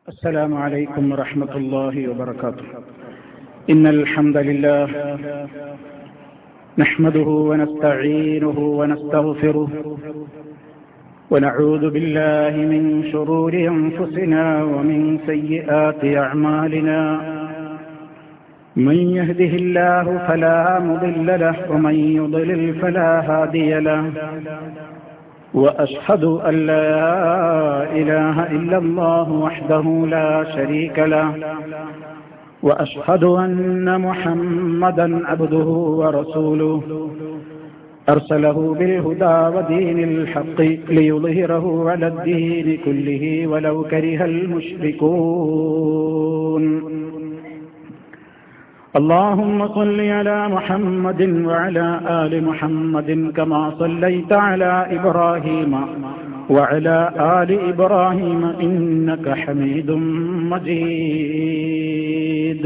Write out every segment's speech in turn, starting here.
السلام عليكم ورحمة الله وبركاته إن الحمد لله نحمده ونستعينه ونستغفره ونعوذ بالله من شرور أنفسنا ومن سيئات أعمالنا من يهده الله فلا مضل له ومن يضلل فلا هادي له وأشهد أن لا إله إلا الله وحده لا شريك له وأشهد أن محمدا عبده ورسوله أرسله بالهدى ودين الحق ليظهره على الدين كله ولو كره المشركون اللهم صل على محمد وعلى آل محمد كما صليت على إبراهيم وعلى آل إبراهيم إنك حميد مجيد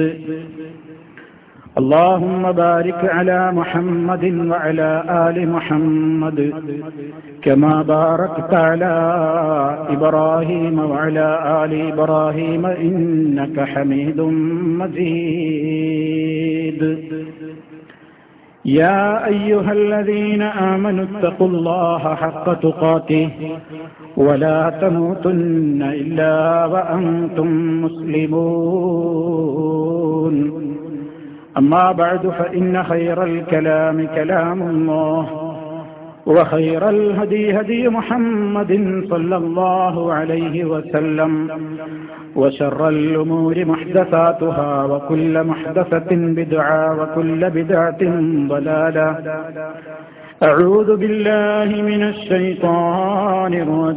اللهم بارك على محمد وعلى آل محمد كما باركت على إبراهيم وعلى آل إبراهيم إنك حميد مجيد يا أيها الذين آمنوا اتقوا الله حق تقاته ولا تموتن إلا وأنتم مسلمون أما بعد فإن خير الكلام كلام الله وخير الهدي هدي محمد صلى الله عليه وسلم وشر الأمور محدثاتها وكل محدثة بدعة وكل بدعة ضلالة أعوذ بالله من الشيطان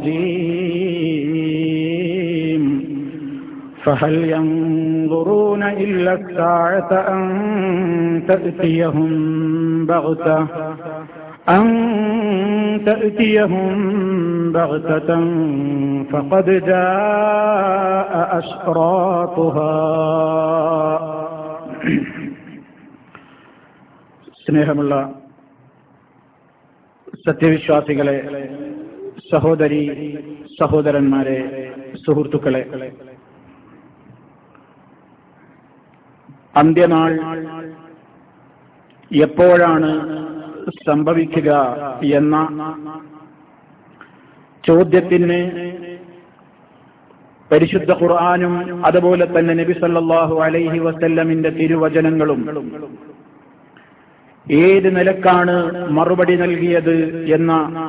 الرجيم فهل ينظرون إلا الساعة أن تأتيهم بغتة أن تأتيهم بغتة فقد جاء أشراطها സ്നേഹമുള്ള സത്യവിശ്വാസികളെ സഹോദരി സഹോദരന്മാരെ സുഹൃത്തുക്കളെ അന്ത്യനാൾ എപ്പോഴാണ് സംഭവിക്കുക എന്ന ചോദ്യത്തിന് പരിശുദ്ധ ഖുർആാനും അതുപോലെ തന്നെ നബി സല്ലാഹു അലൈഹി വസല്ലമിന്റെ തിരുവചനങ്ങളും ഏത് നിലക്കാണ് മറുപടി നൽകിയത് എന്ന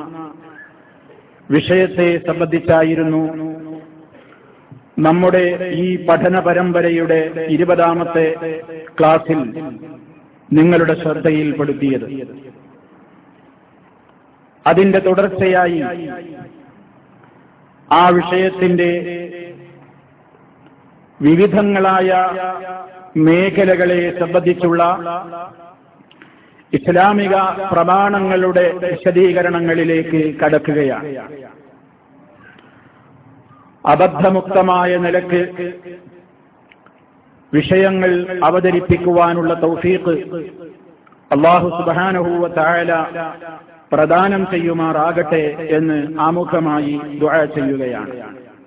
വിഷയത്തെ സംബന്ധിച്ചായിരുന്നു നമ്മുടെ ഈ പഠന പരമ്പരയുടെ ഇരുപതാമത്തെ ക്ലാസ്സിൽ നിങ്ങളുടെ ശ്രദ്ധയിൽപ്പെടുത്തിയത് അതിന്റെ തുടർച്ചയായി ആ വിഷയത്തിന്റെ വിവിധങ്ങളായ മേഖലകളെ സംബന്ധിച്ചുള്ള ഇസ്ലാമിക പ്രമാണങ്ങളുടെ വിശദീകരണങ്ങളിലേക്ക് കടക്കുകയാണ് അബദ്ധമുക്തമായ നിലക്ക് വിഷയങ്ങൾ അവതരിപ്പിക്കുവാനുള്ള തൗഫീഖ് അള്ളാഹു സുബാനഹൂവ താഴല പ്രദാനം ചെയ്യുമാറാകട്ടെ എന്ന് ആമുഖമായി ദുഴ ചെയ്യുകയാണ്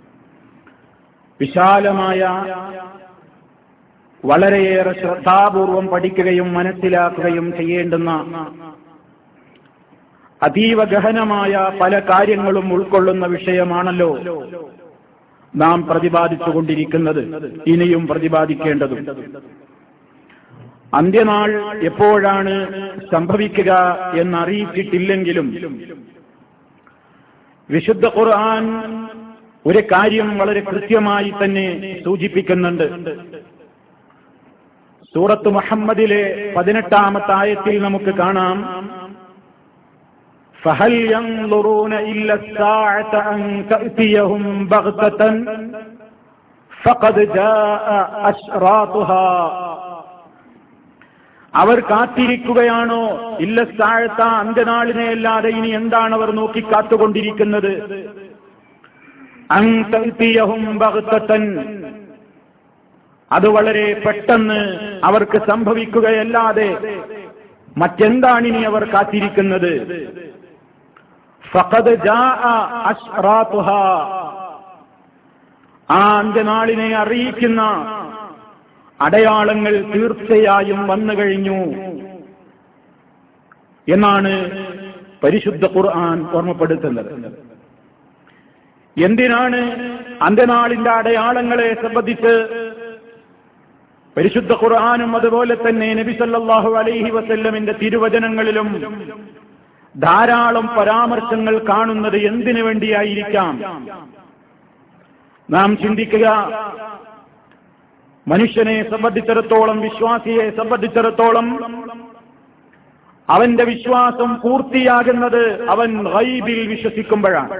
വിശാലമായ വളരെയേറെ ശ്രദ്ധാപൂർവം പഠിക്കുകയും മനസ്സിലാക്കുകയും ചെയ്യേണ്ടുന്ന അതീവ ഗഹനമായ പല കാര്യങ്ങളും ഉൾക്കൊള്ളുന്ന വിഷയമാണല്ലോ നാം പ്രതിപാദിച്ചുകൊണ്ടിരിക്കുന്നത് ഇനിയും പ്രതിപാദിക്കേണ്ടതും അന്ത്യനാൾ എപ്പോഴാണ് സംഭവിക്കുക എന്നറിയിച്ചിട്ടില്ലെങ്കിലും വിശുദ്ധ ഖുർആൻ ഒരു കാര്യം വളരെ കൃത്യമായി തന്നെ സൂചിപ്പിക്കുന്നുണ്ട് സൂറത്ത് മുഹമ്മദിലെ പതിനെട്ടാമത്തെ ആയത്തിൽ നമുക്ക് കാണാം فهل ينظرون إلا الساعة أن تأتيهم بغتة فقد جاء أشراطها അവർ കാത്തിരിക്കുകയാണോ ഇല്ല താഴത്ത അന്ത്യനാളിനെ അല്ലാതെ ഇനി എന്താണ് അവർ നോക്കി കാത്തുകൊണ്ടിരിക്കുന്നത് അത് വളരെ പെട്ടെന്ന് അവർക്ക് സംഭവിക്കുകയല്ലാതെ മറ്റെന്താണിനി അവർ കാത്തിരിക്കുന്നത് ഫഖദ് ജാഅ അശ്റാത്തുഹാ ആ അന്ത്യനാളിനെ അറിയിക്കുന്ന അടയാളങ്ങൾ തീർച്ചയായും വന്നു കഴിഞ്ഞു എന്നാണ് പരിശുദ്ധ ഖുർആൻ ഓർമ്മപ്പെടുത്തുന്നത് എന്തിനാണ് അന്ത്യനാളിന്റെ അടയാളങ്ങളെ സംബന്ധിച്ച് പരിശുദ്ധ ഖുർആാനും അതുപോലെ തന്നെ നബി സല്ലല്ലാഹു അലൈഹി വസല്ലമിന്റെ തിരുവചനങ്ങളിലും ധാരാളം പരാമർശങ്ങൾ കാണുന്നത് എന്തിനു വേണ്ടിയായിരിക്കാം നാം ചിന്തിക്കുക മനുഷ്യനെ സംബന്ധിച്ചിടത്തോളം വിശ്വാസിയെ സംബന്ധിച്ചിടത്തോളം അവന്റെ വിശ്വാസം പൂർത്തിയാകുന്നത് അവൻ ഗൈബിൽ വിശ്വസിക്കുമ്പോഴാണ്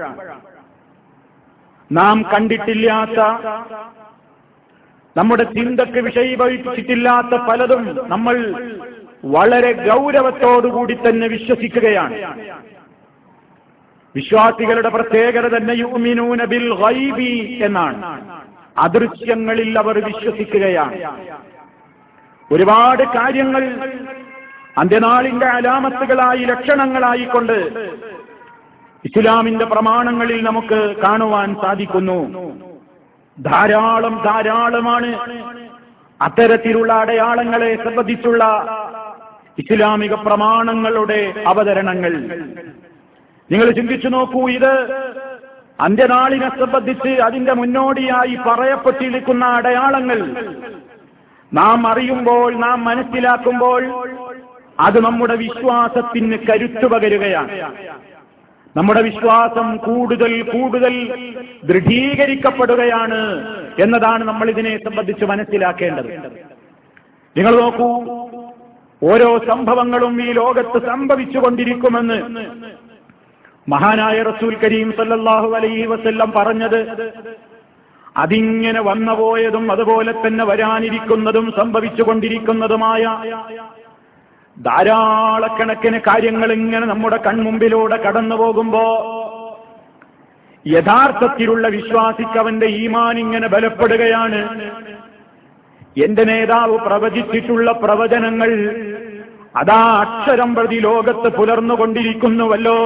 നാം കണ്ടിട്ടില്ലാത്ത നമ്മുടെ ചിന്തക്ക് വിഷയീഭവിച്ചിട്ടില്ലാത്ത പലതും നമ്മൾ വളരെ ഗൗരവത്തോടുകൂടി തന്നെ വിശ്വസിക്കുകയാണ് വിശ്വാസികളുടെ പ്രത്യേകത തന്നെ യുമിനൂന ബിൽ ഗൈബി എന്നാണ് അദൃശ്യങ്ങളിൽ അവർ വിശ്വസിക്കുകയാണ് ഒരുപാട് കാര്യങ്ങൾ അന്ത്യനാളിന്റെ അലാമത്തുകളായി ലക്ഷണങ്ങളായിക്കൊണ്ട് ഇസ്ലാമിന്റെ പ്രമാണങ്ങളിൽ നമുക്ക് കാണുവാൻ സാധിക്കുന്നു ധാരാളം ധാരാളമാണ് അത്തരത്തിലുള്ള അടയാളങ്ങളെ സംബന്ധിച്ചുള്ള ഇസ്ലാമിക പ്രമാണങ്ങളുടെ അവതരണങ്ങൾ നിങ്ങൾ ചിന്തിച്ചു നോക്കൂ ഇത് അന്ത്യനാളിനെ സംബന്ധിച്ച് അതിന്റെ മുന്നോടിയായി പറയപ്പെട്ടിരിക്കുന്ന അടയാളങ്ങൾ നാം അറിയുമ്പോൾ നാം മനസ്സിലാക്കുമ്പോൾ അത് നമ്മുടെ വിശ്വാസത്തിന് കരുത്തു പകരുകയാണ് നമ്മുടെ വിശ്വാസം കൂടുതൽ കൂടുതൽ ദൃഢീകരിക്കപ്പെടുകയാണ് എന്നതാണ് നമ്മൾ ഇതിനെ സംബന്ധിച്ച് മനസ്സിലാക്കേണ്ടത് നിങ്ങൾ നോക്കൂ ഓരോ സംഭവങ്ങളും ഈ ലോകത്ത് സംഭവിച്ചുകൊണ്ടിരിക്കുമെന്ന് മഹാനായ റസൂൽ കരീം സല്ലല്ലാഹു അലൈഹി വസല്ലം പറഞ്ഞത് അതിങ്ങനെ വന്നുപോയതും അതുപോലെ തന്നെ വരാനിരിക്കുന്നതും സംഭവിച്ചുകൊണ്ടിരിക്കുന്നതുമായ ധാരാളക്കണക്കിന് കാര്യങ്ങൾ ഇങ്ങനെ നമ്മുടെ കൺമുമ്പിലൂടെ കടന്നു പോകുമ്പോ യഥാർത്ഥത്തിലുള്ള വിശ്വാസിക്ക് അവന്റെ ഈമാൻ ഇങ്ങനെ ബലപ്പെടുകയാണ് എന്റെ നേതാവ് പ്രവചിച്ചിട്ടുള്ള പ്രവചനങ്ങൾ അതാ അക്ഷരം പ്രതി ലോകത്ത് പുലർന്നുകൊണ്ടിരിക്കുന്നുവല്ലോ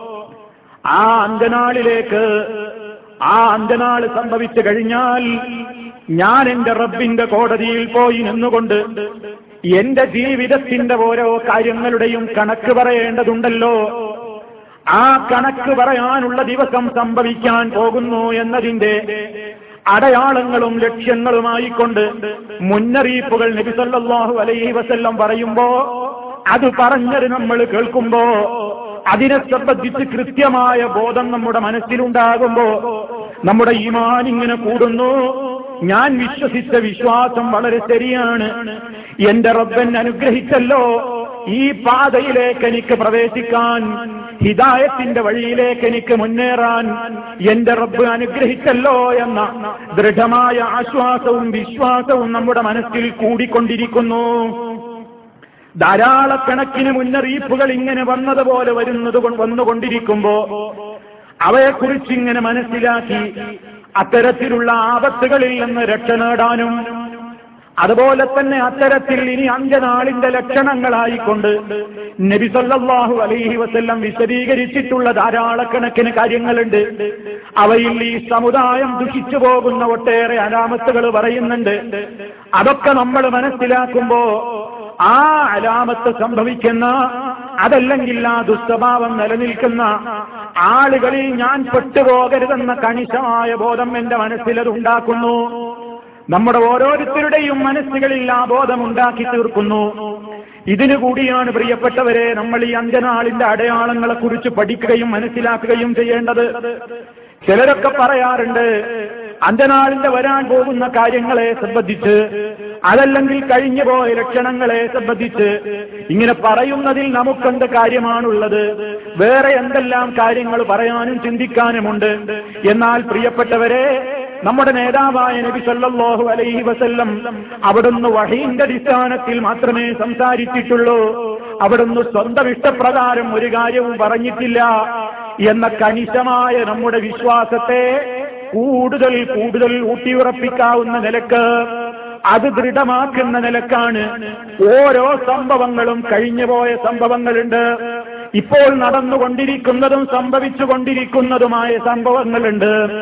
ആ അന്ത്യനാളിലേക്ക് ആ അന്ത്യനാൾ സംഭവിച്ചു കഴിഞ്ഞാൽ ഞാൻ എന്റെ റബ്ബിന്റെ കോടതിയിൽ പോയി നിന്നുകൊണ്ട് എന്റെ ജീവിതത്തിന്റെ ഓരോ കാര്യങ്ങളുടെയും കണക്ക് പറയേണ്ടതുണ്ടല്ലോ ആ കണക്ക് പറയാനുള്ള ദിവസം സംഭവിക്കാൻ പോകുന്നു എന്നതിന്റെ അടയാളങ്ങളും ലക്ഷ്യങ്ങളുമായിക്കൊണ്ട് മുന്നറിയിപ്പുകൾ നബി സല്ലല്ലാഹു അലൈഹി വസല്ലം പറയുമ്പോ അത് പറഞ്ഞത് നമ്മൾ കേൾക്കുമ്പോ അതിനെ സംബന്ധിച്ച് കൃത്യമായ ബോധം നമ്മുടെ മനസ്സിലുണ്ടാകുമ്പോ നമ്മുടെ ഈമാൻ ഇങ്ങനെ കൂടുന്നു ഞാൻ വിശ്വസിച്ച വിശ്വാസം വളരെ ശരിയാണ് എന്റെ റബ്ബൻ അനുഗ്രഹിച്ചല്ലോ ഈ പാതയിലേക്ക് എനിക്ക് പ്രവേശിക്കാൻ ഹിദായത്തിന്റെ വഴിയിലേക്ക് എനിക്ക് മുന്നേറാൻ എന്റെ റബ്ബ് അനുഗ്രഹിച്ചല്ലോ എന്ന ദൃഢമായ ആശ്വാസവും വിശ്വാസവും നമ്മുടെ മനസ്സിൽ കൂടിക്കൊണ്ടിരിക്കുന്നു ധാരാളക്കണക്കിന് മുന്നറിയിപ്പുകൾ ഇങ്ങനെ വന്നതുപോലെ വരുന്നത് കൊണ്ട് വന്നുകൊണ്ടിരിക്കുമ്പോ അവയെക്കുറിച്ച് ഇങ്ങനെ മനസ്സിലാക്കി അത്തരത്തിലുള്ള ആപത്തുകളിൽ നിന്ന് രക്ഷ നേടാനും അതുപോലെ തന്നെ അത്തരത്തിൽ ഇനി അന്ത്യനാളിന്റെ ലക്ഷണങ്ങളായിക്കൊണ്ട് നബി സല്ലല്ലാഹു അലൈഹി വസല്ലം വിശദീകരിച്ചിട്ടുള്ള ധാരാളക്കണക്കിന് കാര്യങ്ങളുണ്ട് അവയിൽ ഈ സമുദായം ദുഷിച്ചു പോകുന്ന ഒട്ടേറെ അലാമത്തുകൾ പറയുന്നുണ്ട് അതൊക്കെ നമ്മൾ മനസ്സിലാക്കുമ്പോ ആ അലാമത്ത് സംഭവിക്കുന്ന അതല്ലെങ്കിൽ ആ ദുസ്വഭാവം നിലനിൽക്കുന്ന ആളുകളിൽ ഞാൻ പെട്ടുപോകരുതെന്ന കണിശമായ ബോധം എന്റെ മനസ്സിലത് ഉണ്ടാക്കുന്നു നമ്മുടെ ഓരോരുത്തരുടെയും മനസ്സുകളിൽ ആ ബോധം ഉണ്ടാക്കി തീർക്കുന്നു ഇതിനു കൂടിയാണ് പ്രിയപ്പെട്ടവരെ നമ്മൾ ഈ അന്ത്യനാളിന്റെ അടയാളങ്ങളെ കുറിച്ച് പഠിക്കുകയും മനസ്സിലാക്കുകയും ചെയ്യേണ്ടത് ചിലരൊക്കെ പറയാറുണ്ട് അന്ത്യനാളിന്റെ വരാൻ പോകുന്ന കാര്യങ്ങളെ സംബന്ധിച്ച് അതല്ലെങ്കിൽ കഴിഞ്ഞു പോയ ലക്ഷണങ്ങളെ സംബന്ധിച്ച് ഇങ്ങനെ പറയുന്നതിൽ നമുക്കെന്ത് കാര്യമാണുള്ളത് വേറെ എന്തെല്ലാം കാര്യങ്ങൾ പറയാനും ചിന്തിക്കാനുമുണ്ട് എന്നാൽ പ്രിയപ്പെട്ടവരെ നമ്മുടെ നേതാവായ നബി സല്ലല്ലാഹു അലൈഹി വസല്ലം അവിടുന്ന് വഹീന്റെ അടിസ്ഥാനത്തിൽ മാത്രമേ സംസാരിച്ചിട്ടുള്ളൂ അവിടുന്ന് സ്വന്തം ഇഷ്ടപ്രകാരം ഒരു കാര്യവും പറഞ്ഞിട്ടില്ല എന്ന കണിശമായ നമ്മുടെ വിശ്വാസത്തെ കൂടുതൽ കൂടുതൽ ഊട്ടിയുറപ്പിക്കാവുന്ന നിലക്ക് അത് ദൃഢമാക്കുന്ന നിലക്കാണ് ഓരോ സംഭവങ്ങളും കഴിഞ്ഞുപോയ സംഭവങ്ങളുണ്ട് ഇപ്പോൾ നടന്നുകൊണ്ടിരിക്കുന്നതും സംഭവിച്ചുകൊണ്ടിരിക്കുന്നതുമായ സംഭവങ്ങളുണ്ട്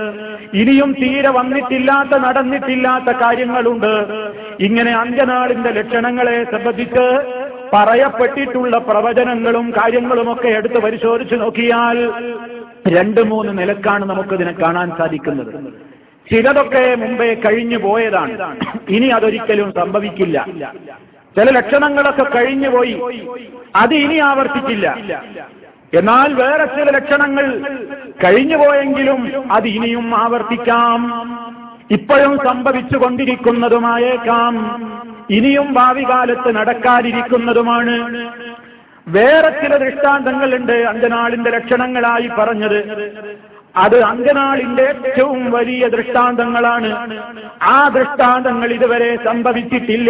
ഇനിയും തീരെ വന്നിട്ടില്ലാത്ത നടന്നിട്ടില്ലാത്ത കാര്യങ്ങളുണ്ട് ഇങ്ങനെ അന്ത്യനാളിന്റെ ലക്ഷണങ്ങളെ സംബന്ധിച്ച് പറയപ്പെട്ടിട്ടുള്ള പ്രവചനങ്ങളും കാര്യങ്ങളുമൊക്കെ എടുത്ത് പരിശോധിച്ച് നോക്കിയാൽ രണ്ട് മൂന്ന് നിലക്കാണ് നമുക്കിതിനെ കാണാൻ സാധിക്കുന്നത് ചിലതൊക്കെ മുമ്പേ കഴിഞ്ഞു പോയതാണ് ഇനി അതൊരിക്കലും സംഭവിക്കില്ല ചില ലക്ഷണങ്ങളൊക്കെ കഴിഞ്ഞു പോയി അത് ഇനി ആവർത്തിക്കില്ല എന്നാൽ വേറെ ചില ലക്ഷണങ്ങൾ കഴിഞ്ഞു പോയെങ്കിലും അത് ഇനിയും ആവർത്തിക്കാം ഇപ്പോഴും സംഭവിച്ചു കൊണ്ടിരിക്കുന്നതുമായേക്കാം ഇനിയും ഭാവി കാലത്ത് നടക്കാതിരിക്കുന്നതുമാണ് വേറെ ചില ദൃഷ്ടാന്തങ്ങളുണ്ട് അഞ്ചനാളിന്റെ ലക്ഷണങ്ങളായി പറഞ്ഞത് അത് അങ്കനാളിന്റെ ഏറ്റവും വലിയ ദൃഷ്ടാന്തങ്ങളാണ് ആ ദൃഷ്ടാന്തങ്ങൾ ഇതുവരെ സംഭവിച്ചിട്ടില്ല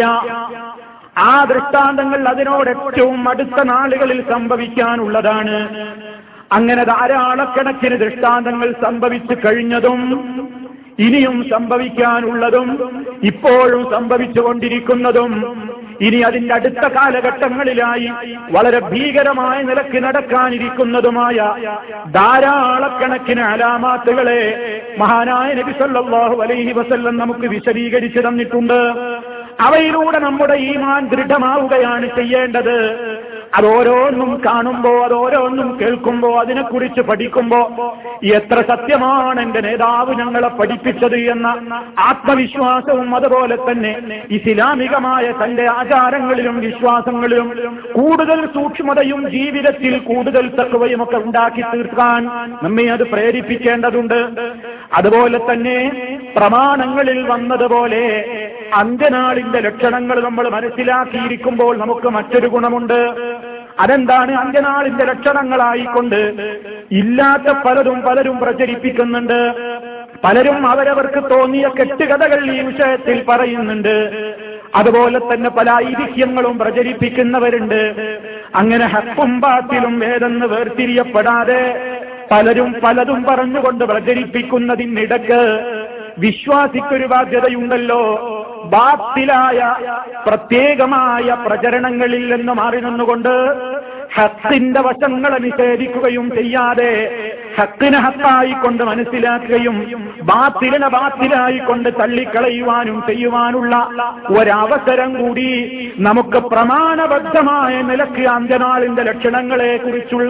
ആ ദൃഷ്ടാന്തങ്ങൾ അതിനോട് ഏറ്റവും അടുത്ത നാളുകളിൽ സംഭവിക്കാനുള്ളതാണ് അങ്ങനെ ധാരാളക്കണക്കിന് ദൃഷ്ടാന്തങ്ങൾ സംഭവിച്ചു കഴിഞ്ഞതും ഇനിയും സംഭവിക്കാനുള്ളതും ഇപ്പോഴും സംഭവിച്ചുകൊണ്ടിരിക്കുന്നതും ഇനി അതിന്റെ അടുത്ത കാലഘട്ടങ്ങളിലായി വളരെ ഭീകരമായ നിലക്ക് നടക്കാനിരിക്കുന്നതുമായ ധാരാളക്കണക്കിന് അലാമാത്തുകളെ മഹാനായ നബി സല്ലല്ലാഹു അലൈഹി വസല്ലം നമുക്ക് വിശദീകരിച്ചു തന്നിട്ടുണ്ട് അവയിലൂടെ നമ്മുടെ ഈമാൻ ദൃഢമാവുകയാണ് ചെയ്യേണ്ടത് അതോരോന്നും കാണുമ്പോ അതോരോന്നും കേൾക്കുമ്പോ അതിനെക്കുറിച്ച് പഠിക്കുമ്പോ എത്ര സത്യമാണ് എന്റെ നേതാവ് ഞങ്ങളെ പഠിപ്പിച്ചത് എന്ന ആത്മവിശ്വാസവും അതുപോലെ തന്നെ ഇസ്ലാമികമായ തന്റെ ആചാരങ്ങളിലും വിശ്വാസങ്ങളിലും കൂടുതൽ സൂക്ഷ്മതയും ജീവിതത്തിൽ കൂടുതൽ തക്കവയും ഒക്കെ ഉണ്ടാക്കി തീർക്കാൻ നമ്മെ അത് പ്രേരിപ്പിക്കേണ്ടതുണ്ട് അതുപോലെ തന്നെ പ്രമാണങ്ങളിൽ വന്നതുപോലെ അന്ത്യനാളിന്റെ ലക്ഷണങ്ങൾ നമ്മൾ മനസ്സിലാക്കിയിരിക്കുമ്പോൾ നമുക്ക് മറ്റൊരു ഗുണമുണ്ട് അതെന്താണ് അന്ത്യനാളിന്റെ ലക്ഷണങ്ങളായിക്കൊണ്ട് ഇല്ലാത്ത പലതും പലരും പ്രചരിപ്പിക്കുന്നുണ്ട് പലരും അവരവർക്ക് തോന്നിയ കെട്ടുകഥകൾ ഈ വിഷയത്തിൽ പറയുന്നുണ്ട് അതുപോലെ തന്നെ പല ഐതിഹ്യങ്ങളും പ്രചരിപ്പിക്കുന്നവരുണ്ട് അങ്ങനെ ഹക്കും ബാത്തിലും വേദെന്ന് വേർതിരിയപ്പെടാതെ പലരും പലതും പറഞ്ഞുകൊണ്ട് പ്രചരിപ്പിക്കുന്നതിനിടക്ക് വിശ്വാസിക്കൊരു ബാധ്യതയുണ്ടല്ലോ ബാത്തിലായ പ്രത്യേകമായ പ്രചരണങ്ങളിൽ നിന്ന് മാറി നിന്നുകൊണ്ട് ഹത്തിന്റെ വശങ്ങളെ നിഷേധിക്കുകയും ചെയ്യാതെ ഹക്കിനെ ഹക്കായിക്കൊണ്ട് മനസ്സിലാക്കുകയും ബാത്തിലിനെ ബാത്തിലായിക്കൊണ്ട് തള്ളിക്കളയുവാനും ചെയ്യുവാനുള്ള ഒരവസരം കൂടി നമുക്ക് പ്രമാണബദ്ധമായ നിലക്ക് അന്ത്യനാളിന്റെ ലക്ഷണങ്ങളെ കുറിച്ചുള്ള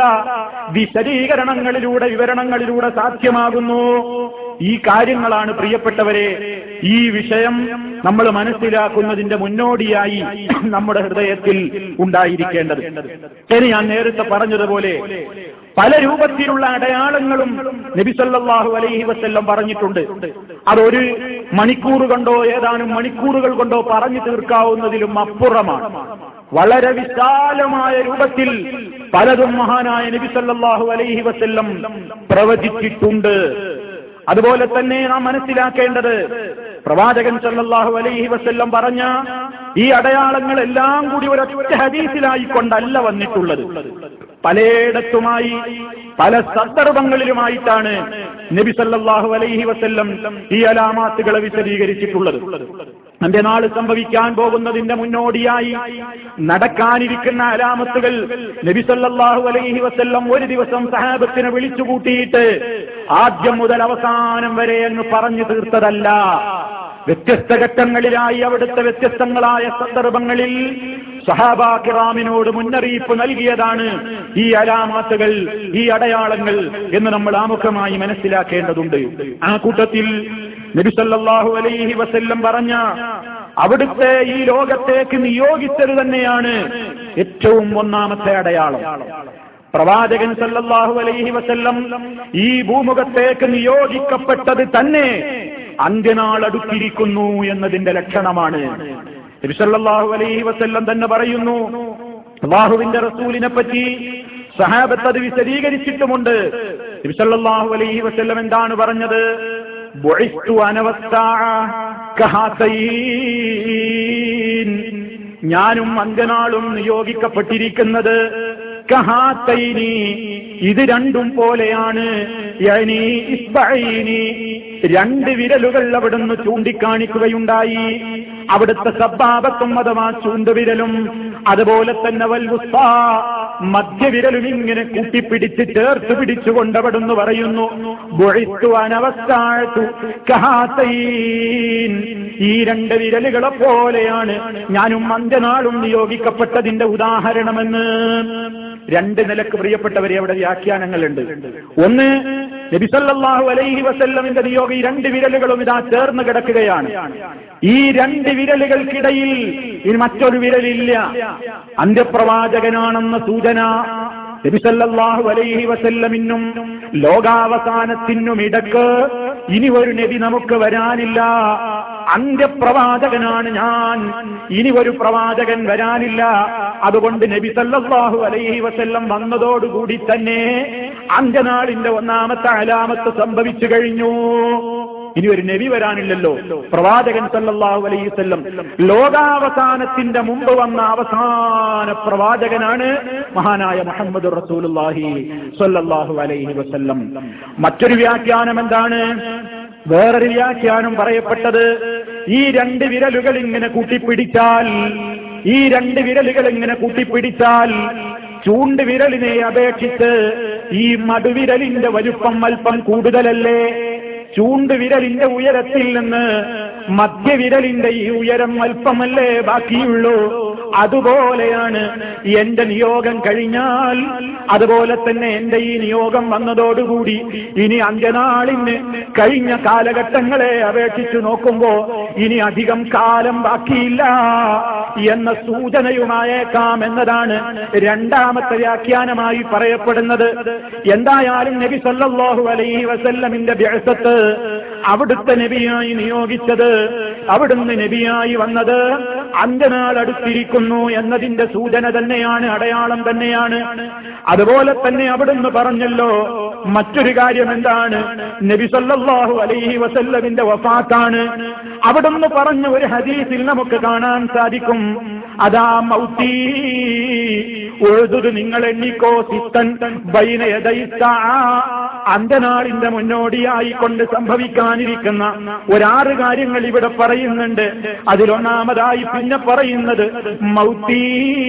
വിശദീകരണങ്ങളിലൂടെ വിവരണങ്ങളിലൂടെ സാധ്യമാകുന്നു ഈ കാര്യങ്ങളാണ് പ്രിയപ്പെട്ടവരെ ഈ വിഷയം നമ്മൾ മനസ്സിലാക്കുന്നതിന്റെ മുന്നോടിയായി നമ്മുടെ ഹൃദയത്തിൽ ഉണ്ടായിരിക്കേണ്ടത് ശരി ഞാൻ നേരത്തെ പറഞ്ഞതുപോലെ പല രൂപത്തിലുള്ള അടയാളങ്ങളും നബിസല്ലാഹു അലൈഹി വസ്ല്ലം പറഞ്ഞിട്ടുണ്ട് അതൊരു മണിക്കൂർ കൊണ്ടോ ഏതാനും മണിക്കൂറുകൾ കൊണ്ടോ പറഞ്ഞു തീർക്കാവുന്നതിലും അപ്പുറമാണ് വളരെ വിശാലമായ രൂപത്തിൽ പലതും മഹാനായ നബിസല്ലാഹു അലൈഹി വസ്ല്ലം പ്രവചിച്ചിട്ടുണ്ട് അതുപോലെ തന്നെ നാം മനസ്സിലാക്കേണ്ടത് പ്രവാചകൻ സല്ലല്ലാഹു അലൈഹി വസല്ലം പറഞ്ഞ ഈ അടയാളങ്ങൾ എല്ലാം കൂടി ഒരൊറ്റ ഹദീസിലായിക്കൊണ്ടല്ല വന്നിട്ടുള്ളത് പലയിടത്തുമായി പല സന്ദർഭങ്ങളിലുമായിട്ടാണ് നബി സല്ലല്ലാഹു അലൈഹി വസല്ലം ഈ അലാമാത്തുകളെ വിശദീകരിച്ചിട്ടുള്ളത് അന്റെ നാള് സംഭവിക്കാൻ പോകുന്നതിന്റെ മുന്നോടിയായി നടക്കാനിരിക്കുന്ന അലാമത്തുകൾ നബി സല്ലല്ലാഹു അലൈഹി വസല്ലം ഒരു ദിവസം സഹാബത്തിനെ വിളിച്ചു കൂട്ടിയിട്ട് ആദ്യം മുതൽ അവസാനം വരെ എന്ന് പറഞ്ഞു തീർത്തതല്ല വ്യത്യസ്ത ഘട്ടങ്ങളിലായി അവിടുത്തെ വ്യത്യസ്തങ്ങളായ സന്ദർഭങ്ങളിൽ സഹാബാക്കിറാമിനോട് മുന്നറിയിപ്പ് നൽകിയതാണ് ഈ അലാമത്തുകൾ ഈ അടയാളങ്ങൾ എന്ന് നമ്മൾ ആമുഖമായി മനസ്സിലാക്കേണ്ടതുണ്ട് ആ കൂട്ടത്തിൽ നബിസല്ലാഹു അലൈഹി വസല്ലം പറഞ്ഞ അവിടുത്തെ ഈ ലോകത്തേക്ക് നിയോഗിച്ചത് തന്നെയാണ് ഏറ്റവും ഒന്നാമത്തെ അടയാളം പ്രവാചകൻ സല്ലല്ലാഹു അലൈഹി വസല്ലം ഈ ഭൂമുഖത്തേക്ക് നിയോഗിക്കപ്പെട്ടത് തന്നെ അന്ത്യനാൾ അടുത്തിരിക്കുന്നു എന്നതിന്റെ ലക്ഷണമാണ് നബിസല്ലാഹു അലൈഹി വസല്ലം തന്നെ പറയുന്നു അള്ളാഹുവിന്റെ റസൂലിനെ പറ്റി സഹാബത്ത് അത് വിശദീകരിച്ചിട്ടുമുണ്ട് നബിസല്ലാഹു അലൈഹി വസല്ലം എന്താണ് പറഞ്ഞത് ബുഇസ്തു അനവസ്താഅ കഹാതൈൻ ഞാനും അന്ത്യനാളും നിയോഗിക്കപ്പെട്ടിരിക്കുന്നത് കഹാത്തൈനി ഇത് രണ്ടും പോലെയാണ് യഅനി ഇസ്ബഈനി രണ്ട് വിരലുകൾ അവിടുന്ന് ചൂണ്ടിക്കാണിക്കുകയുണ്ടായി അവിടുത്തെ സബ്ബാബത്തും അഥവാ ചൂണ്ടുവിരലും അതുപോലെ തന്നെ വൽവുസ്ത മധ്യവിരലും ഇങ്ങനെ കൂട്ടിപ്പിടിച്ച് ചേർത്ത് പിടിച്ചുകൊണ്ട് അവിടുന്ന് പറയുന്നു ബുഴിത്തു അനവസ്ഥാഴത്തു കഹാത്തൈൻ ഈ രണ്ട് വിരലുകളെ പോലെയാണ് ഞാനും അന്ത്യനാളും നിയോഗിക്കപ്പെട്ടതിന്റെ ഉദാഹരണമെന്ന് രണ്ട് നിലക്ക് പ്രിയപ്പെട്ടവരെ അവിടെ വ്യാഖ്യാനങ്ങളുണ്ട് ഒന്ന് നബിസല്ലാഹു അലൈഹി വസല്ലമിന്റെ നിയോഗം ഈ രണ്ട് വിരലുകളും ഇതാ ചേർന്ന് കിടക്കുകയാണ് ഈ രണ്ട് വിരലുകൾക്കിടയിൽ ഇനി മറ്റൊരു വിരലില്ല അന്ത്യപ്രവാചകനാണെന്ന സൂചന നബിസല്ലാഹു അലൈഹി വസല്ലമിനും ലോകാവസാനത്തിനും ഇടക്ക് ഇനി ഒരു നബി നമുക്ക് വരാനില്ല അന്ത്യപ്രവാചകനാണ് ഞാൻ ഇനി ഒരു പ്രവാചകൻ വരാനില്ല അതുകൊണ്ട് നബി സല്ലല്ലാഹു അലൈഹി വസല്ലം വന്നതോടുകൂടി തന്നെ അന്ത്യനാളിന്റെ ഒന്നാമത്തെ അലാമത്ത് സംഭവിച്ചു കഴിഞ്ഞു ഇനി ഒരു നബി വരാനില്ലല്ലോ പ്രവാചകൻ സല്ലല്ലാഹു അലൈഹി വസല്ലം ലോകാവസാനത്തിന്റെ മുമ്പ് വന്ന അവസാന പ്രവാചകനാണ് മഹാനായ മുഹമ്മദ് റസൂലുള്ളാഹി സല്ലല്ലാഹു അലൈഹി വസല്ലം മറ്റൊരു വ്യാഖ്യാനം എന്താണ് വേറൊരു വ്യാഖ്യാനം പറയപ്പെട്ടത് ഈ രണ്ട് വിരലുകൾ ഇങ്ങനെ കൂട്ടിപ്പിടിച്ചാൽ ഈ രണ്ട് വിരലുകൾ ഇങ്ങനെ കൂട്ടിപ്പിടിച്ചാൽ ചൂണ്ട് വിരലിനെ അപേക്ഷിച്ച് ഈ മടുവിരലിന്റെ വലുപ്പം അല്പം കൂടുതലല്ലേ ചൂണ്ട് വിരലിന്റെ ഉയരത്തിൽ നിന്ന് മധ്യവിരലിന്റെ ഈ ഉയരം അല്പമല്ലേ ബാക്കിയുള്ളൂ അതുപോലെയാണ് എന്റെ നിയോഗം കഴിഞ്ഞാൽ അതുപോലെ തന്നെ എന്റെ ഈ നിയോഗം വന്നതോടുകൂടി ഇനി അന്ത്യനാളിന് കഴിഞ്ഞ കാലഘട്ടങ്ങളെ അപേക്ഷിച്ചു നോക്കുമ്പോ ഇനി അധികം കാലം ബാക്കിയില്ല എന്ന സൂചനയുമായേക്കാം എന്നതാണ് രണ്ടാമത്തെ വ്യാഖ്യാനമായി പറയപ്പെടുന്നത് എന്തായാലും നബി സല്ലല്ലാഹു അലൈഹി വസല്ലമിന്റെ വ്യാസത്ത് അവിടുത്തെ നബിയായി നിയോഗിച്ചത് അവിടുന്ന് നബിയായി വന്നത് അന്ത്യനാൾ അടുത്തിരിക്കുന്നു എന്നതിന്റെ സൂചന തന്നെയാണ് അടയാളം തന്നെയാണ് അതുപോലെ തന്നെ അവിടുന്ന് പറഞ്ഞല്ലോ മറ്റൊരു കാര്യം എന്താണ് നബി സല്ലല്ലാഹു അലൈഹി വസല്ലമിന്റെ വഫാത്താണ് അവിടുന്ന് പറഞ്ഞ ഒരു ഹദീസിൽ നമുക്ക് കാണാൻ സാധിക്കും അതാ മൗത്തി ഒഴുതുത് നിങ്ങൾ എണ്ണിക്കോ സിത്തൻ ബൈനയതൈത്താ അന്ത്യനാളിന്റെ മുന്നോടിയായി കൊണ്ട് സംഭവിക്കാനിരിക്കുന്ന ഒരാറ് കാര്യങ്ങൾ ഇവിടെ പറയുന്നുണ്ട് അതിലൊന്നാമതായി പിന്നെ പറയുന്നത് മൗത്തി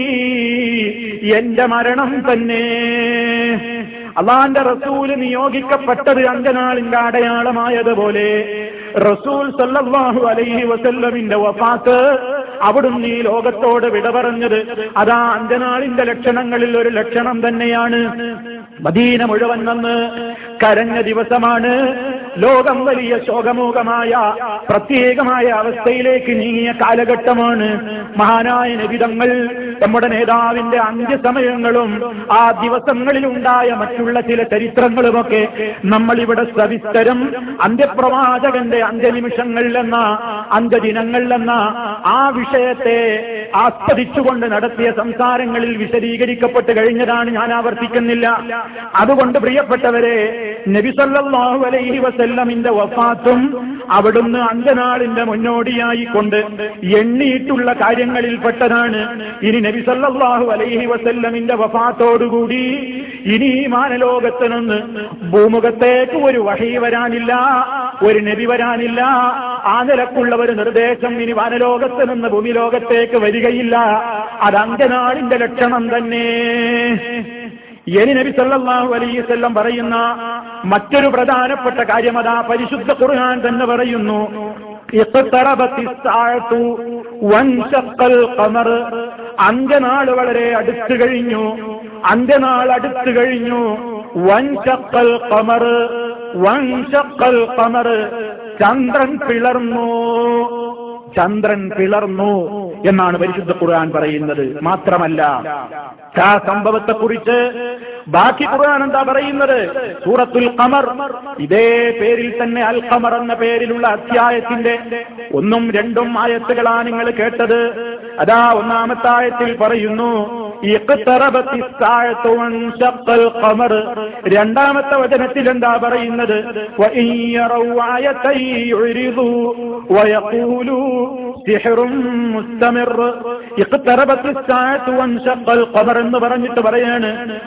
എന്റെ മരണം തന്നെ അള്ളാന്റെ റസൂല് നിയോഗിക്കപ്പെട്ടത് അന്ത്യനാളിന്റെ അടയാളമായതുപോലെ റസൂൽ സല്ലല്ലാഹു അലൈഹി വസല്ലമിന്റെ വഫാത്ത് അവിടുന്ന് ഈ ലോകത്തോട് വിട പറഞ്ഞത് അതാ അന്ത്യനാളിന്റെ ലക്ഷണങ്ങളിൽ ഒരു ലക്ഷണം തന്നെയാണ് മദീന മുഴുവൻ വന്ന് കരഞ്ഞ ദിവസമാണ് ലോകം വലിയ ശോകമൂകമായ പ്രത്യേകമായ അവസ്ഥയിലേക്ക് നീങ്ങിയ കാലഘട്ടമാണ് മഹാനായ നിബിതങ്ങൾ നമ്മുടെ നേതാവിന്റെ അന്ത്യസമയങ്ങളും ആ ദിവസങ്ങളിൽ ഉണ്ടായ മറ്റുള്ള ചില ചരിത്രങ്ങളുമൊക്കെ നമ്മളിവിടെ സവിസ്തരം അന്ത്യപ്രവാചകന്റെ അന്ത്യനിമിഷങ്ങളിലെന്ന അന്ത്യദിനങ്ങളിലെന്ന ആ വിഷയത്തെ ആസ്വദിച്ചുകൊണ്ട് നടത്തിയ സംസാരങ്ങളിൽ വിശദീകരിക്കപ്പെട്ട് കഴിഞ്ഞതാണ് ഞാൻ ആവർത്തിക്കുന്നില്ല അതുകൊണ്ട് പ്രിയപ്പെട്ടവരെ നബി സല്ലല്ലാഹു അലൈഹി വസല്ലമിന്റെ വഫാത്തും അവിടുന്ന് അന്ത്യനാളിന്റെ മുന്നോടിയായി കൊണ്ട് എണ്ണിയിട്ടുള്ള കാര്യങ്ങളിൽപ്പെട്ടതാണ് ഇനി നബി സല്ലല്ലാഹു അലൈഹി വസല്ലമിന്റെ വഫാത്തോടുകൂടി ഇനി ഈ മാനലോകത്ത് നിന്ന് ഭൂമുഖത്തേക്ക് ഒരു വഹി വരാനില്ല ഒരു നബി വരാനില്ല ആ നിലക്കുള്ള ഒരു നിർദ്ദേശം ഇനി വാനലോകത്ത് നിന്ന് ഭൂമിലോകത്തേക്ക് വരികയില്ല അത് അന്ത്യനാളിന്റെ ലക്ഷണം തന്നെ ഇനി നബി സല്ലല്ലാഹു അലൈഹി വസല്ലം പറയുന്ന മറ്റൊരു പ്രധാനപ്പെട്ട കാര്യം അതാ പരിശുദ്ധ ഖുർആൻ തന്നെ പറയുന്നു ഇഖ്തറബത്തി സ്സാഅതു വൻശഖൽ ഖമർ അന്ത്യനാൾ വളരെ അടുത്തു കഴിഞ്ഞു അന്ത്യനാൾ അടുത്തു കഴിഞ്ഞു വൻശഖൽ ഖമർ വൻശഖൽ ഖമർ ചന്ദ്രൻ പിളർന്നു ചന്ദ്രൻ പിളർന്നു എന്നാണ് പരിശുദ്ധ ഖുർആൻ പറയുന്നത് മാത്രമല്ല ആ സംഭവത്തെക്കുറിച്ച് ബാക്കി ഖുർആൻ എന്താ പറയുന്നത് സൂറത്തുൽ ഖമർ ഇതേ പേരിൽ തന്നെ അൽ ഖമർ എന്ന പേരിലുള്ള അധ്യായത്തിന്റെ ഒന്നും രണ്ടും ആയത്തുകളാണ് നിങ്ങൾ കേട്ടത് അതാ ഒന്നാമത്തെ ആയത്തിൽ പറയുന്നു ഇഖ്തറബത്തി സ്സാഅതു വൻശഖൽ ഖമർ രണ്ടാമത്തെ വചനത്തിൽ എന്താ പറയുന്നത് വഇൻ യറൗ ആയതൻ യുരിദു വയഖൂലു സിഹ്റും മുസ്തമിർ ഇഖ്തറബത്തി സ്സാഅതു വൻശഖൽ ഖമർ എന്ന് പറഞ്ഞിട്ട് പറയാണ് വഇൻ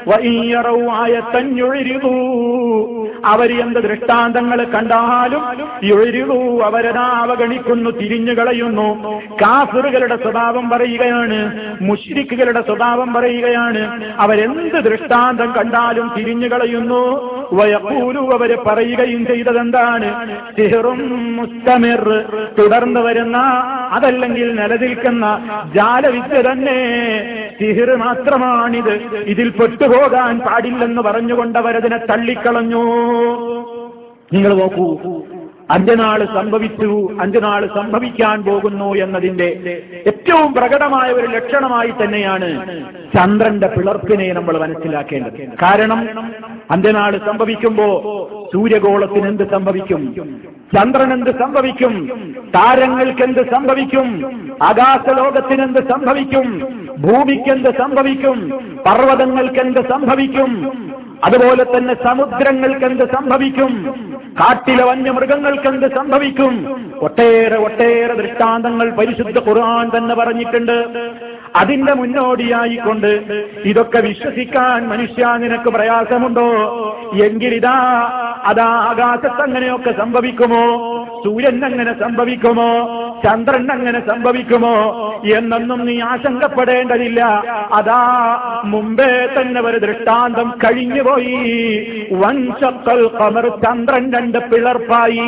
ഇയ്യറൗ ആയത്തൻ യുഴിരിതൂ അവർ എന്ത് ദൃഷ്ടാന്തങ്ങൾ കണ്ടാലും യുഴിരിതൂ അവരതാ അവഗണിക്കുന്നു തിരിഞ്ഞു കളയുന്നു കാഫിറുകളുടെ സ്വഭാവം പറയുകയാണ് മുഷ്രിക്കുകളുടെ സ്വഭാവം പറയുകയാണ് അവരെന്ത് ദൃഷ്ടാന്തം കണ്ടാലും തിരിഞ്ഞു കളയുന്നു വയക്കൂലു അവര് പറയുകയും ചെയ്തതെന്താണ് സിഹറും മുസ്തമിർ തുടർന്ന് വരുന്ന അതല്ലെങ്കിൽ നിലനിൽക്കുന്ന ജാലവിദ്യ തന്നെ സിഹിർ മാത്രമാണിത് ഇതിൽ പെട്ടുപോകാൻ പാടില്ലെന്ന് പറഞ്ഞുകൊണ്ട് അവരതിനെ തള്ളിക്കളഞ്ഞു നിങ്ങൾ നോക്കൂ അഞ്ചനാള് സംഭവിച്ചു അഞ്ചനാള് സംഭവിക്കാൻ പോകുന്നു എന്നതിന്റെ ഏറ്റവും പ്രകടമായ ഒരു ലക്ഷണമായി തന്നെയാണ് ചന്ദ്രന്റെ പിളർപ്പിനെ നമ്മൾ മനസ്സിലാക്കേണ്ടത് കാരണം അഞ്ചനാള് സംഭവിക്കുമ്പോ സൂര്യഗോളത്തിന് എന്ത് സംഭവിക്കും ചന്ദ്രൻ എന്ത് സംഭവിക്കും താരങ്ങൾക്ക് എന്ത് സംഭവിക്കും ആകാശലോകത്തിന് എന്ത് സംഭവിക്കും ഭൂമിക്ക് എന്ത് സംഭവിക്കും പർവ്വതങ്ങൾക്ക് എന്ത് സംഭവിക്കും അതുപോലെ തന്നെ സമുദ്രങ്ങൾക്ക് എന്ത് സംഭവിക്കും കാട്ടിലെ വന്യമൃഗങ്ങൾക്ക് എന്ത് സംഭവിക്കും ഒട്ടേറെ ഒട്ടേറെ ദൃഷ്ടാന്തങ്ങൾ പരിശുദ്ധ ഖുർആൻ തന്നെ പറഞ്ഞിട്ടുണ്ട് അതിന്റെ മുന്നോടിയായിക്കൊണ്ട് ഇതൊക്കെ വിശ്വസിക്കാൻ മനുഷ്യ നിനക്ക് പ്രയാസമുണ്ടോ എങ്കിലിതാ അതാ ആകാശത്ത് അങ്ങനെയൊക്കെ സംഭവിക്കുമോ സൂര്യൻ അങ്ങനെ സംഭവിക്കുമോ ചന്ദ്രൻ അങ്ങനെ സംഭവിക്കുമോ എന്നൊന്നും നീ ആശങ്കപ്പെടേണ്ടതില്ല അതാ മുമ്പേ തന്നെ ഒരു ദൃഷ്ടാന്തം കഴിഞ്ഞുപോയി വൻശക്കൽ കമർ ചന്ദ്രൻ രണ്ട് പിളർപ്പായി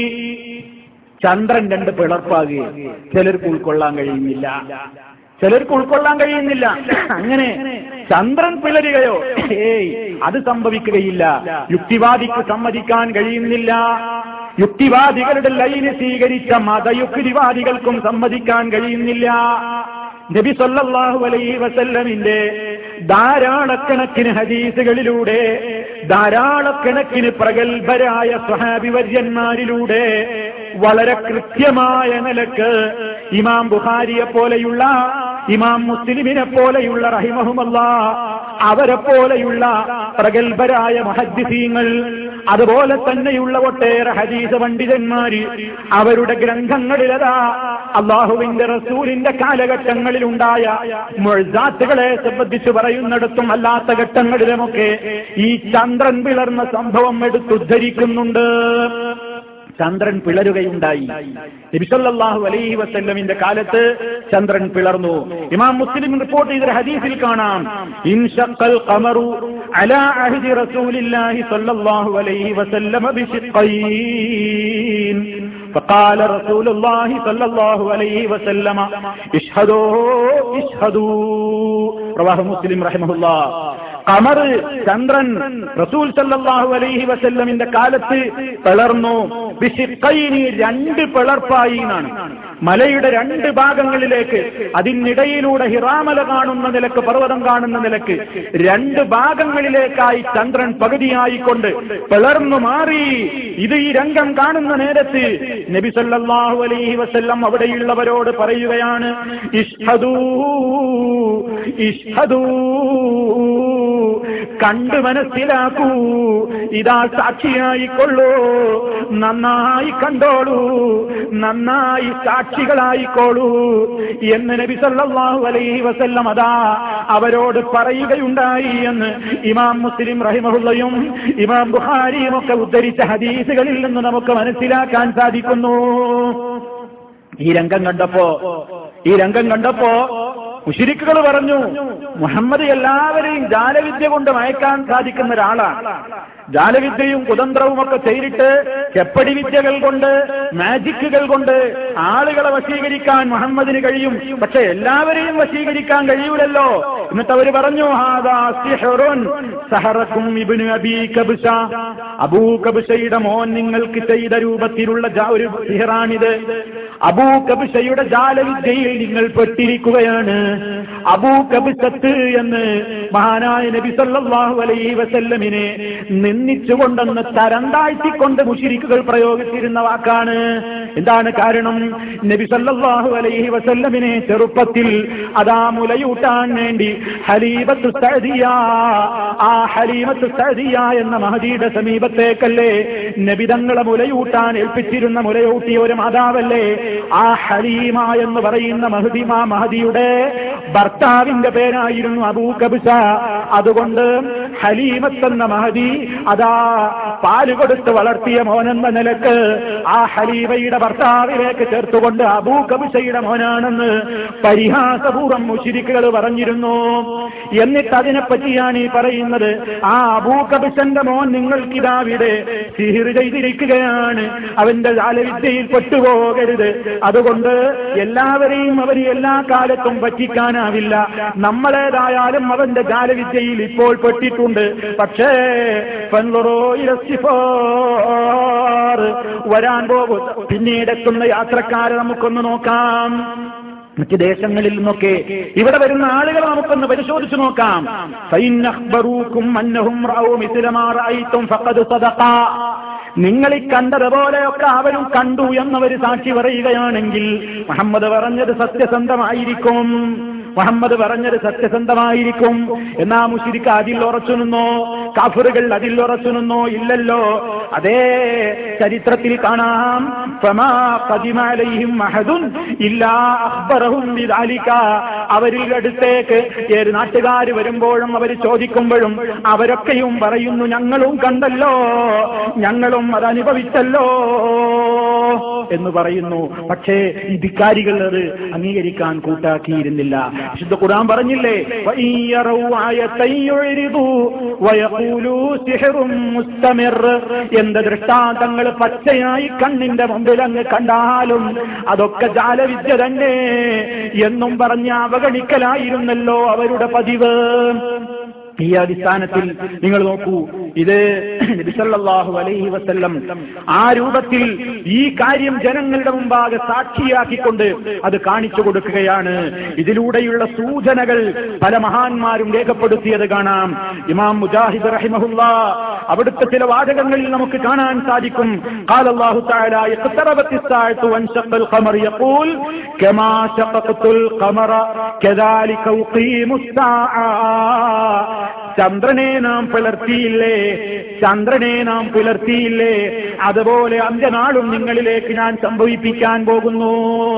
ചന്ദ്രൻ രണ്ട് പിളർപ്പാകുകയും ചിലർക്ക് ഉൾക്കൊള്ളാൻ കഴിയുന്നില്ല ചിലർക്ക് ഉൾക്കൊള്ളാൻ കഴിയുന്നില്ല അങ്ങനെ ചന്ദ്രൻ പിളരുകയോ ഏയ് അത് സംഭവിക്കുകയില്ല യുക്തിവാദിക്ക് സമ്മതിക്കാൻ കഴിയുന്നില്ല യുക്തിവാദികളുടെ ലൈന് സ്വീകരിച്ച മതയുക്തിവാദികൾക്കും സമ്മതിക്കാൻ കഴിയുന്നില്ല നബി സല്ലല്ലാഹു അലൈഹി വസല്ലമിന്റെ ധാരാളക്കണക്കിന് ഹദീസുകളിലൂടെ ധാരാളക്കണക്കിന് പ്രഗത്ഭരായ സ്വഹാബിവര്യന്മാരിലൂടെ വളരെ കൃത്യമായ നിലക്ക് ഇമാം ബുഹാരിയെ പോലെയുള്ള ഇമാം മുസ്ലിമിനെ പോലെയുള്ള റഹിമഹുമല്ല അവരെ പോലെയുള്ള പ്രഗത്ഭരായ മഹദ്ദിസീങ്ങൾ അതുപോലെ തന്നെയുള്ള ഒട്ടേറെ ഹദീസ പണ്ഡിതന്മാര് അവരുടെ ഗ്രന്ഥങ്ങളിലതാ അള്ളാഹുവിന്റെ റസൂലിന്റെ കാലഘട്ടങ്ങളിൽ ഉണ്ടായ മുഴജാത്തുകളെ സംബന്ധിച്ച് പറയുന്നിടത്തും അല്ലാത്ത ഘട്ടങ്ങളിലുമൊക്കെ ഈ ചന്ദ്രൻ പിളർന്ന സംഭവം എടുത്തുദ്ധരിക്കുന്നുണ്ട് ചന്ദ്രൻ പിളരുകയുണ്ടായി നബിസല്ലാഹു അലൈഹി വസല്ലമിന്റെ കാലത്ത് ചന്ദ്രൻ പിളർന്നു ഇമാം മുസ്ലിം റിപ്പോർട്ട് ചെയ്ത ഹദീസിൽ കാണാം ഇൻഷക്കൽ ഖമറു അലാ അഹ്ദി റസൂലില്ലാഹി സ്വല്ലല്ലാഹു അലൈഹി വസല്ലമ ബിശിഖൈൻ فقال رسول الله صلى الله عليه وسلم اشهدوا اشهدوا رواه مسلم رحمه الله കമർ ചന്ദ്രൻ റസൂൽ സല്ലല്ലാഹു അലൈഹി വസല്ലമിന്റെ കാലത്ത് പിളർന്നു ബിഷിഖൈനി രണ്ട് പിളർപ്പായി എന്നാണ് മലയുടെ രണ്ട് ഭാഗങ്ങളിലേക്ക് അതിനിടയിലൂടെ ഹിറാമല കാണുന്ന നിലക്ക് പർവ്വതം കാണുന്ന നിലക്ക് രണ്ട് ഭാഗങ്ങളിലേക്കായി ചന്ദ്രൻ പകുതിയായിക്കൊണ്ട് പിളർന്നു മാറി ഇത് ഈ രംഗം കാണുന്ന നേരത്ത് നബി സല്ലല്ലാഹു അലൈഹി വസല്ലം അവിടെയുള്ളവരോട് പറയുകയാണ് ഇഷ്ഹദൂ ഇഷ്ഹദൂ കണ്ടു മനസ്സിലാക്കൂ ഇതാ സാക്ഷിയായിക്കൊള്ളൂ നന്നായി കണ്ടോളൂ നന്നായി സാക്ഷികളായിക്കോളൂ എന്ന് നബി സല്ലല്ലാഹു അലൈഹി വസല്ലം അതാ അവരോട് പറയുകയുണ്ടായി എന്ന് ഇമാം മുസ്ലിം റഹിമഹുള്ളയും ഇമാം ബുഖാരിയും ഒക്കെ ഉദ്ധരിച്ച ഹദീസുകളിൽ നിന്ന് നമുക്ക് മനസ്സിലാക്കാൻ സാധിക്കുന്നു ഈ രംഗം കണ്ടപ്പോ ഈ രംഗം കണ്ടപ്പോ മുഷിരിക്കുകൾ പറഞ്ഞു മുഹമ്മദ് എല്ലാവരെയും ജാലവിദ്യ കൊണ്ട് മയക്കാൻ സാധിക്കുന്ന ഒരാളാണ് ജാലവിദ്യയും കുതന്ത്രവും ഒക്കെ ചെയ്തിട്ട് ചെപ്പടി വിദ്യകൾ കൊണ്ട് മാജിക്കുകൾ കൊണ്ട് ആളുകളെ വശീകരിക്കാൻ മുഹമ്മദിന് കഴിയും പക്ഷെ എല്ലാവരെയും വശീകരിക്കാൻ കഴിയൂലല്ലോ എന്നിട്ട് അവര് പറഞ്ഞു ഹാദാ സിഹറുൻ സഹറക്കും ഇബ്നു അബീ കബ്സ അബൂ കബ്സയുടെ മോൻ നിങ്ങൾക്ക് ചെയ്ത രൂപത്തിലുള്ള ജാ- ഒരു സിഹറാണിത് അബൂ കബ്സയുടെ ജാലവിദ്യയിൽ നിങ്ങൾ പെട്ടിരിക്കുകയാണ് അബൂ കബ്സത്ത് എന്ന് മഹാനായ നബി സല്ലല്ലാഹു അലൈഹി വസല്ലമിനെ നിന്ദിച്ചുകൊണ്ടെന്ന് തരം താഴ്ത്തിക്കൊണ്ട് മുഷിരിക്കുകൾ പ്രയോഗിച്ചിരുന്ന വാക്കാണ് എന്താണ് കാരണം നബി സല്ലല്ലാഹു അലൈഹി വസല്ലമിനെ ചെറുപ്പത്തിൽ അതാ മുലയൂട്ടാൻ വേണ്ടി ഹലീബത്തു സഅദിയ ആ ഹലീമത്തു സഅദിയ എന്ന മഹദിയുടെ സമീപത്തേക്കല്ലേ നബിതങ്ങളെ മുലയൂട്ടാൻ ഏൽപ്പിച്ചിരുന്ന മുലയൂട്ടിയ ഒരു മാതാവല്ലേ ആ ഹലീമ എന്ന് പറയുന്ന മഹദിമ മഹദിയുടെ ഭർത്താവിന്റെ പേരായിരുന്നു അബൂ കബിസ അതുകൊണ്ട് ഹലീമത്ത് എന്ന മഹദി അതാ പാല് കൊടുത്ത് വളർത്തിയ മോനെന്ന നിലക്ക് ആ ഹലീമയുടെ ഭർത്താവിലേക്ക് ചേർത്തുകൊണ്ട് അബൂ കബിസയുടെ മോനാണെന്ന് പരിഹാസപൂർവ്വം മുഷിരിക്കുകൾ പറഞ്ഞിരുന്നു എന്നിട്ട് അതിനെപ്പറ്റിയാണ് ഈ പറയുന്നത് ആ അബൂ കബിസന്റെ മോൻ നിങ്ങൾക്കിതാവിടെ സിഹിർ ചെയ്തിരിക്കുകയാണ് അവന്റെ ജാലവിദ്യയിൽ പെട്ടുപോകരുത് അതുകൊണ്ട് എല്ലാവരെയും അവർ എല്ലാ കാലത്തും പറ്റിക്കാനാവില്ല നമ്മളേതായാലും അവന്റെ ജാലവിദ്യയിൽ ഇപ്പോൾ പെട്ടിട്ടുണ്ട് പക്ഷേ ഫൻളുറൂ ഇല സിഫാർ. വരാൻ പോകും പിന്നീടെത്തുന്ന യാത്രക്കാരെ നമുക്കൊന്ന് നോക്കാം മറ്റ് ദേശങ്ങളിൽ നിന്നൊക്കെ ഇവിടെ വരുന്ന ആളുകൾ നമുക്കൊന്ന് പരിശോധിച്ചു നോക്കാം ഫൈൻ അഖ്ബറൂക്കും അന്നഹും റഅൂ മിസ്ല മാ റഅയ്തും ഫഖദ് സദഖ നിങ്ങൾ ഈ കണ്ടതുപോലെയൊക്കെ അവരും കണ്ടു എന്നവർ സാക്ഷി പറയുകയാണെങ്കിൽ മുഹമ്മദ് പറഞ്ഞത് സത്യസന്ധമായിരിക്കും മുഹമ്മദ് പറഞ്ഞത് സത്യസന്ധമായിരിക്കും എന്നാ മുഷിരിക്ക് അതിൽ ഉറച്ചു നിന്നോ കാഫറുകൾ അതിൽ ഉറച്ചു നിന്നോ ഇല്ലല്ലോ അതേ ചരിത്രത്തിൽ കാണാം ഫമാ ഖദിമ അലൈഹിം അഹദുൻ ഇല്ലാ അഖ്ബറഹും ബിദാലിക അവരിൽ അടുത്തേക്ക് ഏത് നാട്ടുകാർ വരുമ്പോഴും അവർ ചോദിക്കുമ്പോഴും അവരൊക്കെയും പറയുന്നു ഞങ്ങളും കണ്ടല്ലോ ഞങ്ങളും അതനുഭവിച്ചല്ലോ എന്ന് പറയുന്നു പക്ഷേ ഈ ധിക്കാരികൾ അത് അംഗീകരിക്കാൻ കൂട്ടാക്കിയിരുന്നില്ല വിശുദ്ധ ഖുർആൻ പറഞ്ഞില്ലേ വഇയ്യറൗ ആയത്തൻ യുരിദു വയഖൂലു സിഹ്റും മുസ്തമിർ എന്ത് ദൃഷ്ടാന്തങ്ങൾ പച്ചയായി കണ്ണിന്റെ മുമ്പിൽ അങ്ങ് കണ്ടാലും അതൊക്കെ ജാലവിദ്യ തന്നെ എന്നും പറഞ്ഞ് അവഗണിക്കലായിരുന്നല്ലോ അവരുടെ പതിവ് ഈ അടിസ്ഥാനത്തിൽ നിങ്ങൾ നോക്കൂ ഇത് നബിസല്ലാഹു അലൈഹി വസല്ലം ആ രൂപത്തിൽ ഈ കാര്യം ജനങ്ങളുടെ മുമ്പാകെ സാക്ഷിയാക്കിക്കൊണ്ട് അത് കാണിച്ചു കൊടുക്കുകയാണ് ഇതിലൂടെയുള്ള സൂചനകൾ പല മഹാന്മാരും രേഖപ്പെടുത്തിയത് കാണാം ഇമാം മുജാഹിദ് റഹിമഹുല്ല അവിടുത്തെ ചില വാചകങ്ങളിൽ നമുക്ക് കാണാൻ സാധിക്കും قال الله تعالى اقتربت الساعة وانشق القمر يقول كما شققت القمر كذلك أقيم الساعة ചന്ദ്രനെ നാം പുലർത്തിയില്ലേ ചന്ദ്രനെ നാം പുലർത്തിയില്ലേ അതുപോലെ അന്ത്യനാളും നിങ്ങളിലേക്ക് ഞാൻ സംഭവിപ്പിക്കാൻ പോകുന്നു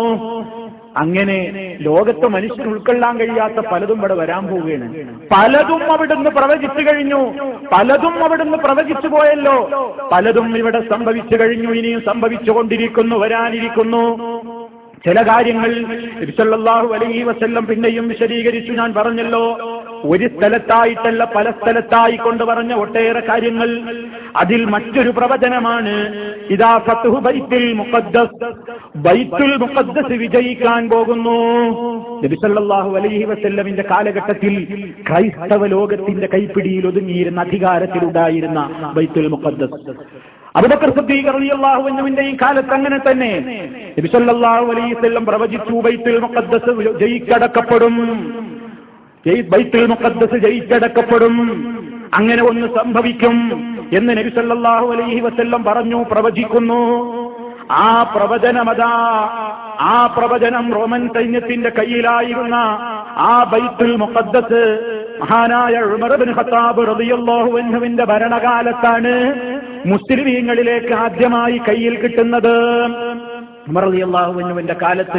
അങ്ങനെ ലോകത്ത് മനുഷ്യൻ ഉൾക്കൊള്ളാൻ കഴിയാത്ത പലതും ഇവിടെ വരാൻ പോവുകയാണ് പലതും അവിടുന്ന് പ്രവചിച്ചു കഴിഞ്ഞു പലതും അവിടുന്ന് പ്രവചിച്ചു പോയല്ലോ പലതും ഇവിടെ സംഭവിച്ചു കഴിഞ്ഞു ഇനിയും സംഭവിച്ചുകൊണ്ടിരിക്കുന്നു വരാനിരിക്കുന്നു ചില കാര്യങ്ങൾ നബിസല്ലല്ലാഹു അലൈഹി വസല്ലം പിന്നെയും വിശദീകരിച്ചു ഞാൻ പറഞ്ഞല്ലോ ഒരു സ്ഥലത്തായിട്ടല്ല പല സ്ഥലത്തായി കൊണ്ട് പറഞ്ഞ ഒട്ടേറെ കാര്യങ്ങൾ അതിൽ മറ്റൊരു പ്രവചനമാണ് ഇതാ ഫത്തുഹു ബൈത്തുൽ മുഖദ്ദസ് ബൈത്തുൽ മുഖദ്ദസ് വിജയിക്കാൻ പോകുന്നു നബിസല്ലല്ലാഹു അലൈഹി വസല്ലമിന്റെ കാലഘട്ടത്തിൽ ക്രൈസ്തവ ലോകത്തിന്റെ കൈപ്പിടിയിൽ ഒതുങ്ങിയിരുന്ന അധികാരത്തിലുണ്ടായിരുന്ന ബൈത്തുൽ മുഖദ്ദസ് അബൂബക്കർ സിദ്ദീഖ് റളിയല്ലാഹു അൻഹുവിന്റെയും കാലത്ത് അങ്ങനെ തന്നെ നബി സല്ലല്ലാഹു അലൈഹി വസല്ലം പ്രവചിച്ചു ബൈത്തുൽ മുഖദ്ദസ് ജയിക്കടക്കപ്പെടും ജയ്- ബൈത്തുൽ മുഖദ്ദസ് ജയിച്ചടക്കപ്പെടും അങ്ങനെ ഒന്ന് സംഭവിക്കും എന്ന് നബി സല്ലല്ലാഹു അലൈഹി വസല്ലം പറഞ്ഞു പ്രവചിക്കുന്നു ആ പ്രവചനമതാ ആ പ്രവചനം റോമൻ സൈന്യത്തിന്റെ കയ്യിലായിരുന്ന ആ ബൈത്തുൽ മുഖദ്ദസ് മഹാനായ ഉമർ ബിൻ ഖത്താബ് റളിയല്ലാഹു അൻഹുവിന്റെ ഭരണകാലത്താണ് മുസ്ലിമീങ്ങളിലേക്ക് ആദ്യമായി കയ്യിൽ കിട്ടുന്നത് ഉമർ റളിയല്ലാഹു അൻഹുവിന്റെ കാലത്ത്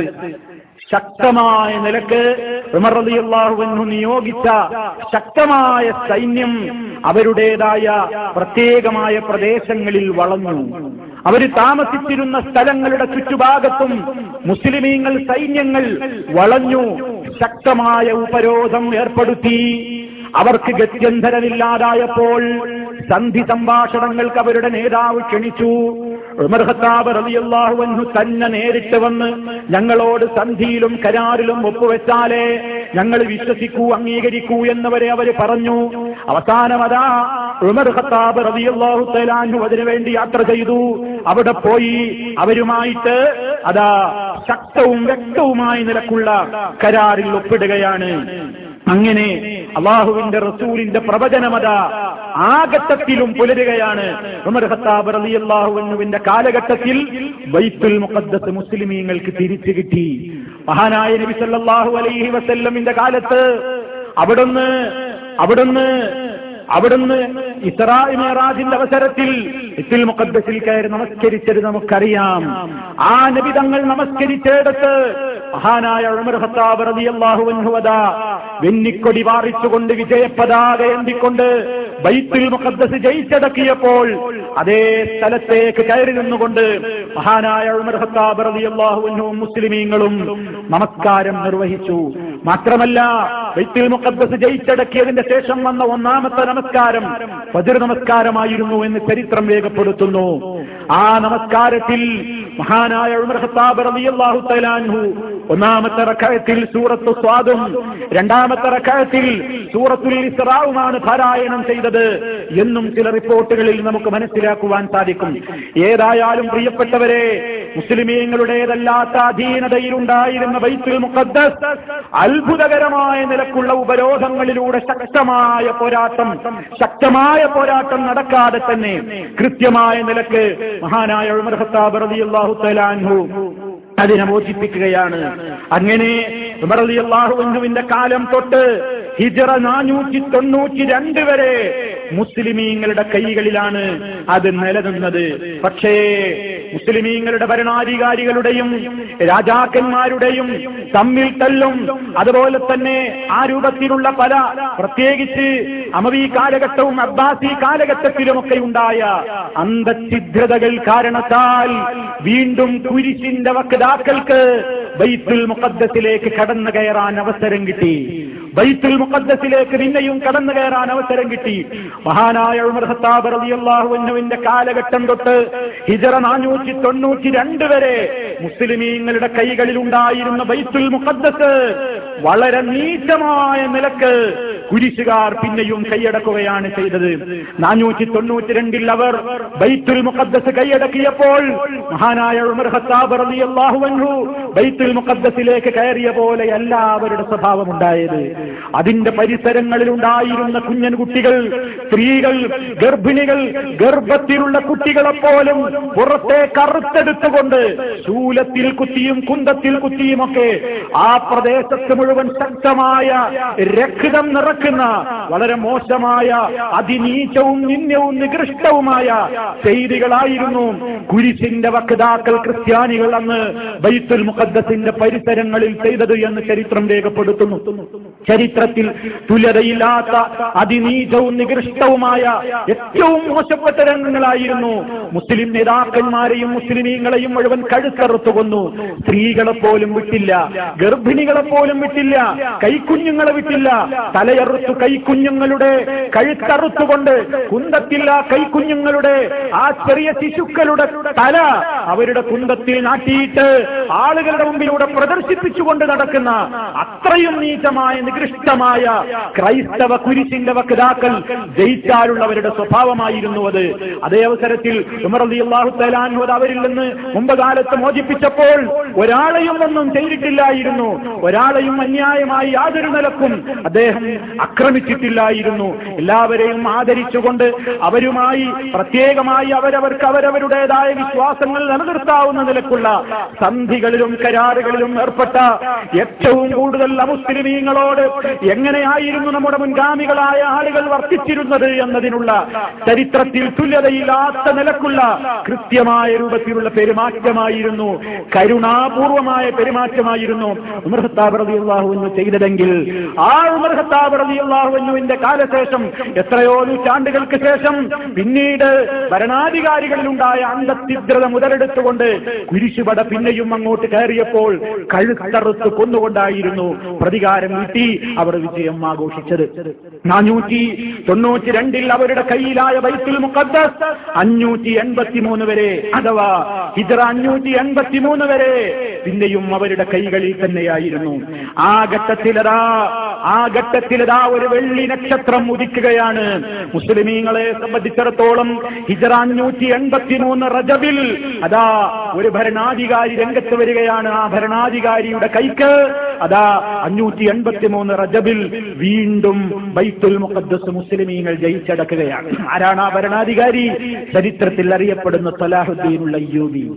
ശക്തമായ നിലക്ക് ഉമർ റളിയല്ലാഹു അൻഹു നിയോഗിച്ച ശക്തമായ സൈന്യം അവരുടേതായ പ്രത്യേകമായ പ്രദേശങ്ങളിൽ വളഞ്ഞു അവര് താമസിച്ചിരുന്ന സ്ഥലങ്ങളുടെ ചുറ്റുഭാഗത്തും മുസ്ലിമീങ്ങൾ സൈന്യങ്ങൾ വളഞ്ഞു ശക്തമായ ഉപരോധം ഏർപ്പെടുത്തി അവർക്ക് ഗത്യന്തരമില്ലാതായപ്പോൾ സന്ധി സംഭാഷണങ്ങൾക്ക് അവരുടെ നേതാവ് ക്ഷണിച്ചു ഉമർ ഖത്താബ് റളിയല്ലാഹു അൻഹു തന്നെ നേരിട്ട് വന്ന് ഞങ്ങളോട് സന്ധിയിലും കരാറിലും ഒപ്പുവെച്ചാലേ ഞങ്ങൾ വിശ്വസിക്കൂ അംഗീകരിക്കൂ എന്നവരെ അവർ പറഞ്ഞു അവസാനം അതാ ഉമർ ഖത്താബ് റളിയല്ലാഹു തആലാഹു അതിനുവേണ്ടി യാത്ര ചെയ്തു അവിടെ പോയി അവരുമായിട്ട് അതാ ശക്തവും വ്യക്തവുമായ നിലക്കുള്ള കരാറിൽ ഒപ്പിടുകയാണ് അങ്ങനെ അള്ളാഹുവിന്റെ റസൂലിന്റെ പ്രവചനമത ആ ഘട്ടത്തിലും പുലരുകയാണ് ഉമർ ഖത്താബ് റളിയല്ലാഹുവിന്റെ കാലഘട്ടത്തിൽ ബൈത്തുൽ മുഖദ്ദസ് മുസ്ലിമീങ്ങൾക്ക് തിരിച്ചു കിട്ടി മഹാനായ നബി സല്ലല്ലാഹു അലൈഹി വസല്ലമിന്റെ കാലത്ത് അവിടുന്ന് അവിടുന്ന് അവിടുന്ന് ഇസ്രാ മേറാജിന്റെ അവസരത്തിൽ ഇത്തിൽ മുഖദ്ദസിൽ കയറി നമസ്കരിച്ചത് നമുക്കറിയാം ആ നബി തങ്ങൾ നമസ്കരിച്ചെടുത്ത് മഹാനായ ഉമർ ഖത്താബ് റളിയല്ലാഹു അൻഹു അതാ വെന്നിക്കൊടി വാറിച്ചുകൊണ്ട് വിജയപതാക എന്തിക്കൊണ്ട് ബൈത്തുൽ മുഖദ്ദസ് ജയിച്ചടക്കിയപ്പോൾ അതേ സ്ഥലത്തേക്ക് കയറി നിന്നുകൊണ്ട് മഹാനായ ഉമർ ഖത്താബ് റളിയല്ലാഹു അൻഹുവും മുസ്ലിമീങ്ങളും നമസ്കാരം നിർവഹിച്ചു മാത്രമല്ല ബൈത്തുൽ മുഖദ്ദസ് ജയിച്ചടക്കിയതിന്റെ ശേഷം വന്ന ഒന്നാമത്തെ നമസ്കാരം ഫജ്ർ നമസ്കാരമായിരുന്നു എന്ന് ചരിത്രം രേഖപ്പെടുത്തുന്നു ആ നമസ്കാരത്തിൽ മഹാനായ ഉമർ ഖത്താബ് റളിയല്ലാഹു തആല അൻഹു ഒന്നാമത്തെ റക്കഅത്തിൽ സൂറത്തു സ്വാദും രണ്ടാമത്തെ റക്കഅത്തിൽ സൂറത്തുൽ ഇസ്രാവുമാണ് പാരായണം ചെയ്തത് എന്നും ചില റിപ്പോർട്ടുകളിൽ നമുക്ക് മനസ്സിലാക്കുവാൻ സാധിക്കും ഏതായാലും പ്രിയപ്പെട്ടവരെ മുസ്ലിമീങ്ങളുടേതല്ലാത്ത അധീനതയിലുണ്ടായിരുന്ന ബൈത്തുൽ മുഖദ്ദസ് അത്ഭുതകരമായ നിലക്കുള്ള ഉപരോധങ്ങളിലൂടെ ശക്തമായ പോരാട്ടം ശക്തമായ പോരാട്ടം നടക്കാതെ തന്നെ കൃത്യമായ നിലക്ക് മഹാനായ ഉമർ ഖത്താബ് റളിയല്ലാഹു തആല അൻഹു അതിനെ മോചിപ്പിക്കുകയാണ് അങ്ങനെ ഉമർ റളിയല്ലാഹു അൻഹുവിന്റെ കാലം തൊട്ട് ഹിജറ നാനൂറ്റി തൊണ്ണൂറ്റി രണ്ട് വരെ മുസ്ലിമീങ്ങളുടെ കൈകളിലാണ് അത് നിലനിന്നത് പക്ഷേ മുസ്ലിമീങ്ങളുടെ ഭരണാധികാരികളുടെയും രാജാക്കന്മാരുടെയും തമ്മിൽ തല്ലും അതുപോലെ തന്നെ ആ രൂപത്തിലുള്ള പല പ്രത്യേകിച്ച് അമവി കാലഘട്ടവും അബ്ബാസി കാലഘട്ടത്തിലുമൊക്കെ ഉണ്ടായ അന്തഛിദ്രതകൾ കാരണത്താൽ വീണ്ടും കുരിശിന്റെ വക്താക്കൾക്ക് ബൈത്തുൽ മുഖദ്ദസിലേക്ക് കടന്നു കയറാൻ അവസരം കിട്ടി ബൈത്തുൽ മുഖദ്ദസിലേക്ക് പിന്നെയും കടന്നു കയറാൻ അവസരം കിട്ടി മഹാനായ ഉമർ ഖത്താബ് റളിയല്ലാഹു അൻഹുവിന്റെ കാലഘട്ടം തൊട്ട് ഹിജറ നാനൂറ്റി തൊണ്ണൂറ്റി രണ്ട് വരെ മുസ്ലിമീങ്ങളുടെ കൈകളിൽ ഉണ്ടായിരുന്ന ബൈത്തുൽ മുഖദ്ദസ് വളരെ നീചമായ നിലക്ക് കുരിശുകാർ പിന്നെയും കൈയടക്കുകയാണ് ചെയ്തത് നാനൂറ്റി തൊണ്ണൂറ്റി രണ്ടിൽ അവർ ബൈത്തുൽ മുഖദ്ദസ് കൈയടക്കിയപ്പോൾ മഹാനായ ഉമർ ഖത്താബ് റളിയല്ലാഹു അൻഹു ബൈത്തുൽ മുഖദ്ദസിലേക്ക് കയറിയ പോലെ എല്ലാവരുടെ സ്വഭാവം ഉണ്ടായത് അതിന്റെ പരിസരങ്ങളിൽ ഉണ്ടായിരുന്ന കുഞ്ഞൻ കുട്ടികൾ സ്ത്രീകൾ ഗർഭിണികൾ ഗർഭത്തിലുള്ള കുട്ടികളെപ്പോലും പുറത്തെ കറുത്തെടുത്തുകൊണ്ട് ശൂലത്തിൽ കുത്തിയും കുന്തത്തിൽ കുത്തിയുമൊക്കെ ആ പ്രദേശത്ത് മുഴുവൻ ശക്തമായ രക്തം നിറക്കുന്ന വളരെ മോശമായ അതിനീചവും നിന്യവും നികൃഷ്ടവുമായ ചെയ്തികളായിരുന്നു കുരിശിന്റെ വക്താക്കൾ ക്രിസ്ത്യാനികൾ അന്ന് ബൈത്തുൽ മുഖദ്ദസിന്റെ പരിസരങ്ങളിൽ ചെയ്തത് എന്ന് ചരിത്രം രേഖപ്പെടുത്തുന്നു ചരിത്രത്തിൽ തുല്യതയില്ലാത്ത അതിനീചവും നികൃഷ്ടവുമായ ഏറ്റവും മോശപ്പെട്ട രംഗങ്ങളായിരുന്നു മുസ്ലിം നേതാക്കന്മാരെയും മുസ്ലിമീങ്ങളെയും മുഴുവൻ കഴുത്തറുത്തു കൊന്നു സ്ത്രീകളെ പോലും വിട്ടില്ല ഗർഭിണികളെ പോലും വിട്ടില്ല കൈക്കുഞ്ഞുങ്ങളെ വിട്ടില്ല തലയറുത്തു കൈക്കുഞ്ഞുങ്ങളുടെ കഴുത്തറുത്തുകൊണ്ട് കുന്തത്തിൽ ആ കൈക്കുഞ്ഞുങ്ങളുടെ ആ ചെറിയ ശിശുക്കളുടെ തല അവരുടെ കുന്തത്തിൽ നാട്ടിയിട്ട് ആളുകളുടെ മുമ്പിലൂടെ പ്രദർശിപ്പിച്ചുകൊണ്ട് നടക്കുന്ന അത്രയും നീചമായ നികൃഷ്ടമായ ക്രൈസ്തവ കുരിശിന്റെ വക്താക്കൾ ജയിച്ചാലുള്ളവരുടെ സ്വഭാവമായിരുന്നു അത് അതേ അവസരത്തിൽ ഉമർ അള്ളാഹു തലാൻഹു അത് അവരിൽ നിന്ന് മുമ്പ് കാലത്ത് മോചിപ്പിച്ചപ്പോൾ ഒരാളെയും ഒന്നും ചെയ്തിട്ടില്ലായിരുന്നു ഒരാളെയും അന്യായമായി യാതൊരു നിലക്കും അദ്ദേഹം ആക്രമിച്ചിട്ടില്ലായിരുന്നു എല്ലാവരെയും ആദരിച്ചുകൊണ്ട് അവരുമായി പ്രത്യേകമായി അവരവർക്ക് അവരവരുടേതായ വിശ്വാസങ്ങൾ നിലനിർത്താവുന്ന നിലക്കുള്ള സന്ധികളിലും കരാറുകളിലും ഏർപ്പെട്ട ഏറ്റവും കൂടുതൽ അമുസ്ലിമീങ്ങളോട് എങ്ങനെയായിരുന്നു നമ്മുടെ മുൻഗാമികളായ ആളുകൾ വർത്തിച്ചിരുന്നത് എന്നതിനുള്ള ചരിത്രത്തിൽ തുല്യതയില്ലാത്ത നിലക്കുള്ള കൃത്യമായ രൂപത്തിലുള്ള പെരുമാറ്റമായിരുന്നു കരുണാപൂർവമായ പെരുമാറ്റമായിരുന്നു ഉമർ ഖത്താബ് റളിയല്ലാഹുവിന് ചെയ്തതെങ്കിൽ ആ ഉമർ ഖത്താബ് റളിയല്ലാഹുവിന്റെ കാലശേഷം എത്രയോ നൂറ്റാണ്ടുകൾക്ക് ശേഷം പിന്നീട് ഭരണാധികാരികളിലുണ്ടായ അന്തത്തിദ്രത മുതലെടുത്തുകൊണ്ട് കുരിശുപട പിന്നെയും അങ്ങോട്ട് കയറിയപ്പോൾ കഴുത്തറുത്ത് കൊന്നുകൊണ്ടായിരുന്നു പ്രതികാരം വീട്ടി അവർ വിജയം ആഘോഷിച്ചത് നാനൂറ്റി തൊണ്ണൂറ്റി രണ്ടിൽ അവരുടെ കയ്യിലായ ബൈത്തുൽ മുഖദ്ദസ് അഞ്ഞൂറ്റി എൺപത്തി മൂന്ന് വരെ അഥവാ ഹിജറ അഞ്ഞൂറ്റി എൺപത്തി മൂന്ന് വരെ പിന്നെയും അവരുടെ കൈകളിൽ തന്നെയായിരുന്നു ആ ഘട്ടത്തിലതാ ആ ഘട്ടത്തിലതാ ഒരു വെള്ളി നക്ഷത്രം ഉദിക്കുകയാണ് മുസ്ലിമീങ്ങളെ സംബന്ധിച്ചിടത്തോളം ഹിജറ അഞ്ഞൂറ്റി എൺപത്തി മൂന്ന് റജബിൽ അതാ ഒരു ഭരണാധികാരി രംഗത്ത് വരികയാണ് ആ ഭരണാധികാരിയുടെ കൈക്ക് അതാ അഞ്ഞൂറ്റി എൺപത്തി മൂന്ന് റജബിൽ വീണ്ടും ബൈത്തുൽ മുഖദ്ദസ് മുസ്ലിമീങ്ങൾ ജയിച്ചടക്കുകയാണ് ആരാണ് ആ ഭരണാധികാരി ചരിത്രത്തിൽ അറിയപ്പെടുന്ന സലാഹുദ്ദീനുള്ള അയ്യൂബി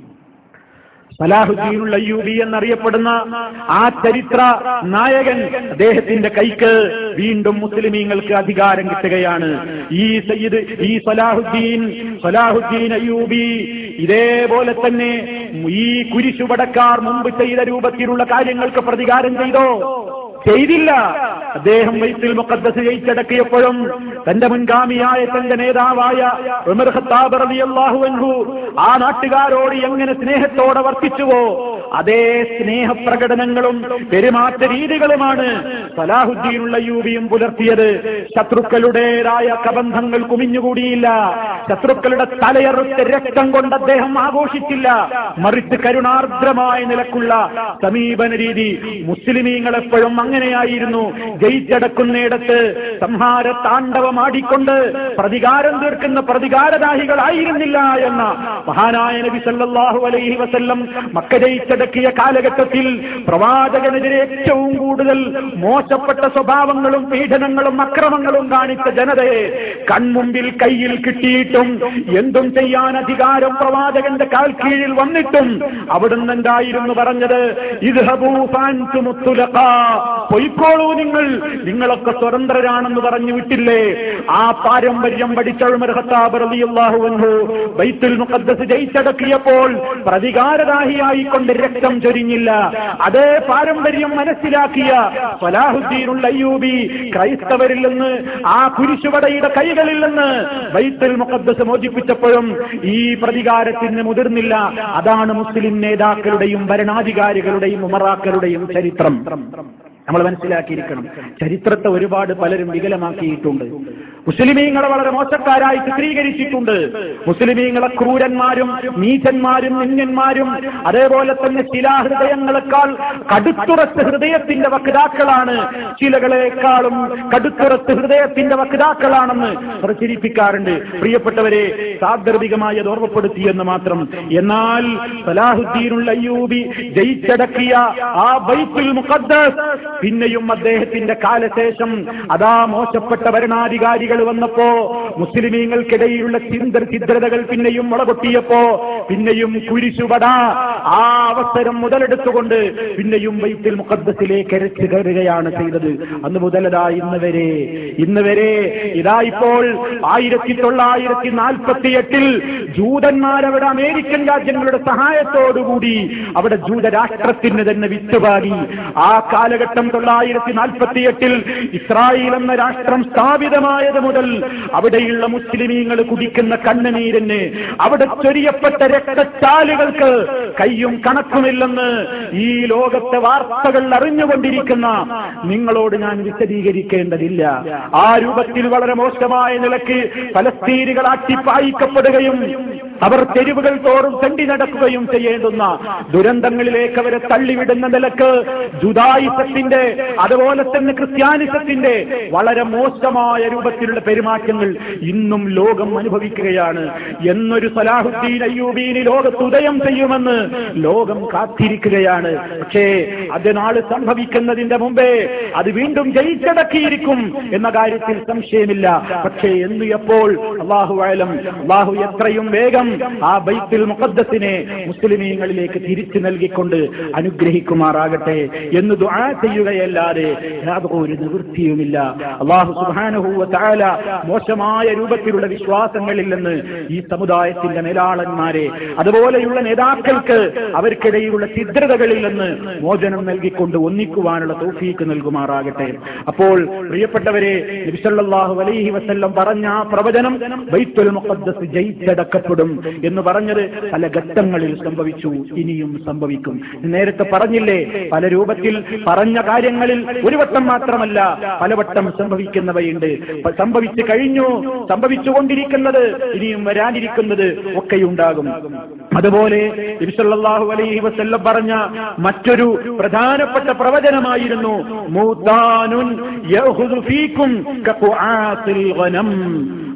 സലാഹുദ്ദീനുള്ള അയ്യൂബി എന്നറിയപ്പെടുന്ന ആ ചരിത്ര നായകൻ അദ്ദേഹത്തിന്റെ കൈക്ക് വീണ്ടും മുസ്ലിമീങ്ങൾക്ക് അധികാരം കിട്ടുകയാണ് ഈ സയ്യിദ് ഈ സലാഹുദ്ദീൻ സലാഹുദ്ദീൻ അയ്യൂബി ഇതേപോലെ തന്നെ ഈ കുരിശുപടക്കാർ മുമ്പ് ചെയ്ത രൂപത്തിലുള്ള കാര്യങ്ങൾക്ക് പ്രതികാരം ചെയ്തോ ചെയ്തില്ല അദ്ദേഹം വൈത്തിൽ മുഖദ്ദസ് ജയിച്ചടക്കിയപ്പോഴും തന്റെ മുൻഗാമിയായ തന്റെ നേതാവായ ഉമർ ഖത്താബ് റളിയല്ലാഹു അൻഹു ആ നാട്ടുകാരോട് എങ്ങനെ സ്നേഹത്തോടെ വർത്തിച്ചുവോ അതേ സ്നേഹപ്രകടനങ്ങളും പെരുമാറ്റ രീതികളുമാണ് സലാഹുദ്ദീനുള്ള യൂബിയും പുലർത്തിയത് ശത്രുക്കളുടേതായ കബന്ധങ്ങൾ കുമിഞ്ഞുകൂടിയില്ല ശത്രുക്കളുടെ തലയറുത്ത് രക്തം കൊണ്ട് അദ്ദേഹം ആഘോഷിച്ചില്ല മറിച്ച് കരുണാർദ്രമായ നിലക്കുള്ള സമീപന രീതി മുസ്ലിമീങ്ങൾ എപ്പോഴും അങ്ങനെയായിരുന്നു ജയിച്ചടക്കുന്നിടത്ത് സംഹാര താണ്ഡവമാടിക്കൊണ്ട് പ്രതികാരം തീർക്കുന്ന പ്രതികാരദാഹികളായിരുന്നില്ല എന്ന മഹാനായ നബി സല്ലല്ലാഹു അലൈഹി വസല്ലം മക്ക ജയിച്ചടക്കിയ കാലഘട്ടത്തിൽ പ്രവാചകനെതിരെ ഏറ്റവും കൂടുതൽ മോശപ്പെട്ട സ്വഭാവങ്ങളും പീഡനങ്ങളും അക്രമങ്ങളും കാണിച്ച ജനതയെ കൺമുമ്പിൽ കയ്യിൽ കിട്ടിയിട്ടും എന്തും ചെയ്യാൻ അധികാരം പ്രവാചകന്റെ കാൽ കീഴിൽ വന്നിട്ടും അവിടുന്ന് എന്തായിരുന്നു പറഞ്ഞത് ഇദ്ഹബൂ ഫാൻതും തുലഖാ. പൊയ്ക്കോളൂ നിങ്ങൾ നിങ്ങളൊക്കെ സ്വതന്ത്രരാണെന്ന് പറഞ്ഞു വിട്ടില്ലേ ആ പാരമ്പര്യം പഠിച്ച ഉമർ ഖത്താബ് റളിയല്ലാഹു അൻഹു ബൈത്തുൽ മുഖദ്ദസ് ജയിച്ചടക്കിയപ്പോൾ പ്രതികാരദാഹിയായിക്കൊണ്ട് രക്തം ചൊരിഞ്ഞില്ല അതേ പാരമ്പര്യം മനസ്സിലാക്കിയ സലാഹുദ്ദീനുള്ള അയ്യൂബി ക്രൈസ്തവരിൽ നിന്ന് ആ കുരിശുവടയുടെ കൈകളിൽ നിന്ന് ബൈത്തുൽ മുഖദ്ദസ് മോചിപ്പിച്ചപ്പോഴും ഈ പ്രതികാരത്തിന് മുതിർന്നില്ല അതാണ് മുസ്ലിം നേതാക്കളുടെയും ഭരണാധികാരികളുടെയും ഉമറാക്കളുടെയും ചരിത്രം നമ്മൾ മനസ്സിലാക്കിയിരിക്കണം ചരിത്രത്തെ ഒരുപാട് പലരും വികലമാക്കിയിട്ടുണ്ട് മുസ്ലിമീങ്ങളെ വളരെ മോശക്കാരായി ചിത്രീകരിച്ചിട്ടുണ്ട് മുസ്ലിമീങ്ങളെ ക്രൂരന്മാരും നീചന്മാരും നിന്യന്മാരും അതേപോലെ തന്നെ ശിലാഹൃദയങ്ങളെക്കാൾ കടുത്തുറച്ച ഹൃദയത്തിന്റെ വക്താക്കളാണ് ശിലകളെക്കാളും കടുത്തുറച്ച ഹൃദയത്തിന്റെ വക്താക്കളാണെന്ന് പ്രചരിപ്പിക്കാറുണ്ട് പ്രിയപ്പെട്ടവരെ സാന്ദർഭികമായി അത് ഓർമ്മപ്പെടുത്തിയെന്ന് മാത്രം എന്നാൽ സലാഹുദ്ദീനുള്ള അയ്യൂബി ജയിച്ചടക്കിയ ആ ബൈത്തുൽ മുഖദ്ദസ് പിന്നെയും അദ്ദേഹത്തിന്റെ കാലശേഷം അതാ മോശപ്പെട്ട ഭരണാധികാരികൾ വന്നപ്പോ മുസ്ലിമീങ്ങൾക്കിടയിലുള്ള ചിന്ത ചിദ്രതകൾ പിന്നെയും മുളകൊട്ടിയപ്പോ പിന്നെയും കുരിശുപട ആ അവസരം മുതലെടുത്തുകൊണ്ട് പിന്നെയും വൈത്തിൽ മുഖദ്ദസിലേക്ക് അരച്ചു കയറുകയാണ് ചെയ്തത് അന്ന് മുതലതാ ഇന്ന് വരെ ഇന്ന് വരെ ഇതാ ഇപ്പോൾ ആയിരത്തി തൊള്ളായിരത്തി നാൽപ്പത്തി എട്ടിൽ ജൂതന്മാരവിടെ അമേരിക്കൻ രാജ്യങ്ങളുടെ സഹായത്തോടുകൂടി അവിടെ ജൂതരാഷ്ട്രത്തിന് തന്നെ വിത്തുപാടി ആ കാലഘട്ടം തൊള്ളായിരത്തി നാൽപ്പത്തി എട്ടിൽ ഇസ്രായേൽ എന്ന രാഷ്ട്രം സ്ഥാപിതമായത് മുതൽ അവിടെയുള്ള മുസ്ലിമീങ്ങൾ കുടിക്കുന്ന കണ്ണുനീരിന് അവിടെ ചൊരിയപ്പെട്ട രക്തച്ചാലുകൾക്ക് കയ്യും കണക്കുമില്ലെന്ന് ഈ ലോകത്തെ വാർത്തകൾ അറിഞ്ഞുകൊണ്ടിരിക്കുന്ന നിങ്ങളോട് ഞാൻ വിശദീകരിക്കേണ്ടതില്ല ആ രൂപത്തിൽ വളരെ മോശമായ നിലയ്ക്ക് ഫലസ്തീനുകൾ അട്ടിപ്പായിക്കപ്പെടുകയും അവർ തെരുവുകൾ തോറും തെണ്ടി നടക്കുകയും ചെയ്യേണ്ടുന്ന ദുരന്തങ്ങളിലേക്ക് അവരെ തള്ളിവിടുന്ന നിലക്ക് ജുദായിസത്തിന്റെ അതുപോലെ തന്നെ ക്രിസ്ത്യാനിസത്തിന്റെ വളരെ മോശമായ രൂപത്തിലുള്ള പെരുമാറ്റങ്ങൾ ഇന്നും ലോകം അനുഭവിക്കുകയാണ് എന്നൊരു സലാഹുദ്ദീൻ അയ്യൂബീന് ലോകത്ത് ഉദയം ചെയ്യുമെന്ന് ലോകം കാത്തിരിക്കുകയാണ് പക്ഷേ അത് നാള് സംഭവിക്കുന്നതിന്റെ മുമ്പേ അത് വീണ്ടും ജയിച്ചടക്കിയിരിക്കും എന്ന കാര്യത്തിൽ സംശയമില്ല പക്ഷേ എന്ന് എപ്പോൾ അള്ളാഹു ആയാലും അള്ളാഹു എത്രയും വേഗം ആ ബൈത്തുൽ മുഖദ്ദസിനെ മുസ്ലിമീങ്ങളിലേക്ക് തിരിച്ചു നൽകിക്കൊണ്ട് അനുഗ്രഹിക്കുമാറാകട്ടെ എന്ന് ദുആ ചെയ്യുകയല്ലാതെ യാതൊരു നിവൃത്തിയുമില്ല അള്ളാഹു സുബാനുഹൂവ താല മോശമായ രൂപത്തിലുള്ള വിശ്വാസങ്ങളിൽ നിന്ന് ഈ സമുദായത്തിന്റെ മേലാളന്മാരെ അതുപോലെയുള്ള നേതാക്കൾക്ക് അവർക്കിടയിലുള്ള ഛിദ്രതകളിൽ നിന്ന് മോചനം നൽകിക്കൊണ്ട് ഒന്നിക്കുവാനുള്ള തൗഫീക്ക് നൽകുമാറാകട്ടെ അപ്പോൾ പ്രിയപ്പെട്ടവരെ നബിസല്ലാഹു അലൈഹി വസല്ലം പറഞ്ഞ ആ പ്രവചനം ബൈത്തുൽ മുഖദ്ദസ് ജയിച്ചടക്കപ്പെടും എന്ന് പറഞ്ഞത് പല ഘട്ടങ്ങളിൽ സംഭവിച്ചു ഇനിയും സംഭവിക്കും നേരത്തെ പറഞ്ഞില്ലേ പല രൂപത്തിൽ പറഞ്ഞ കാര്യങ്ങളിൽ ഒരു വട്ടം മാത്രമല്ല പലവട്ടം സംഭവിക്കുന്നവയുണ്ട് പ- സംഭവിച്ചു കഴിഞ്ഞു സംഭവിച്ചുകൊണ്ടിരിക്കുന്നത് ഇനിയും വരാനിരിക്കുന്നത് ഒക്കെയുണ്ടാകും അതുപോലെ നബിസല്ലല്ലാഹു അലൈഹി വസല്ലം പറഞ്ഞ മറ്റൊരു പ്രധാനപ്പെട്ട പ്രവചനമായിരുന്നു മൂത്താനുൻ യഅഖുദു ഫീക്കും കഖുആത്തിൽ ഗനം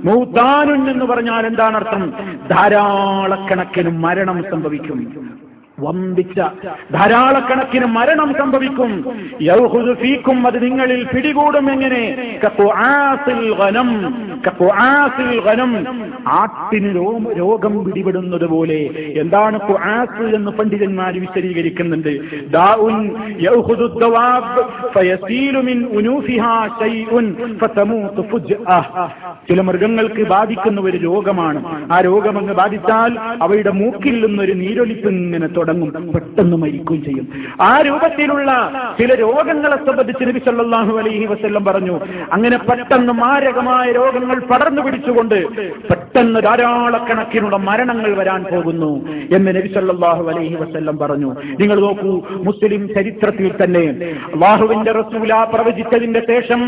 മൂത്താനുൻ എന്ന് പറഞ്ഞാൽ എന്താണ് അർത്ഥം ധാരാളക്കണക്കിന് മരണം സംഭവിക്കും വമ്പിച്ച ധാരാളക്കണക്കിന് മരണം സംഭവിക്കും യൗഹുദു ഫീക്കും അത് നിങ്ങളിൽ പിടികൂടും എങ്ങനെ കഖുആസിൽ ഗനം. കഖുആസിൽ ഗനം. ആട്ടിന് രോ- രോഗം പിടിപെടുന്നത് പോലെ എന്താണ് ഖുആസ് എന്ന് പണ്ഡിതന്മാർ വിശദീകരിക്കുന്നുണ്ട് ദാഉൻ യൗഹുദു ദവാബ് ഫയസീലു മിൻ ഉനൂഫിഹാ ശൈഉൻ ഫതമൂതു ഫുജ്അ. ചില മൃഗങ്ങൾക്ക് ബാധിക്കുന്ന ഒരു രോഗമാണ് ആ രോഗം അങ്ങ് ബാധിച്ചാൽ അവയുടെ മൂക്കിൽ നിന്നൊരു നീരൊലിപ്പ് ഇങ്ങനെ തുടങ്ങും പെട്ടെന്ന് മരിക്കുകയും ചെയ്യും ആ രൂപത്തിലുള്ള ചില രോഗങ്ങളെ സംബന്ധിച്ച് നബി സല്ലല്ലാഹു അലൈഹി വസല്ലം പറഞ്ഞു അങ്ങനെ പെട്ടെന്ന് മാരകമായ രോഗങ്ങൾ പടർന്നു പിടിച്ചുകൊണ്ട് പെട്ടെന്ന് ധാരാളക്കണക്കിനുള്ള മരണങ്ങൾ വരാൻ പോകുന്നു എന്ന് നബി സല്ലല്ലാഹു അലൈഹി വസല്ലം പറഞ്ഞു നിങ്ങൾ നോക്കൂ മുസ്ലിം ചരിത്രത്തിൽ തന്നെ അള്ളാഹുവിന്റെ റസൂല പ്രവചിച്ചതിന്റെ ശേഷം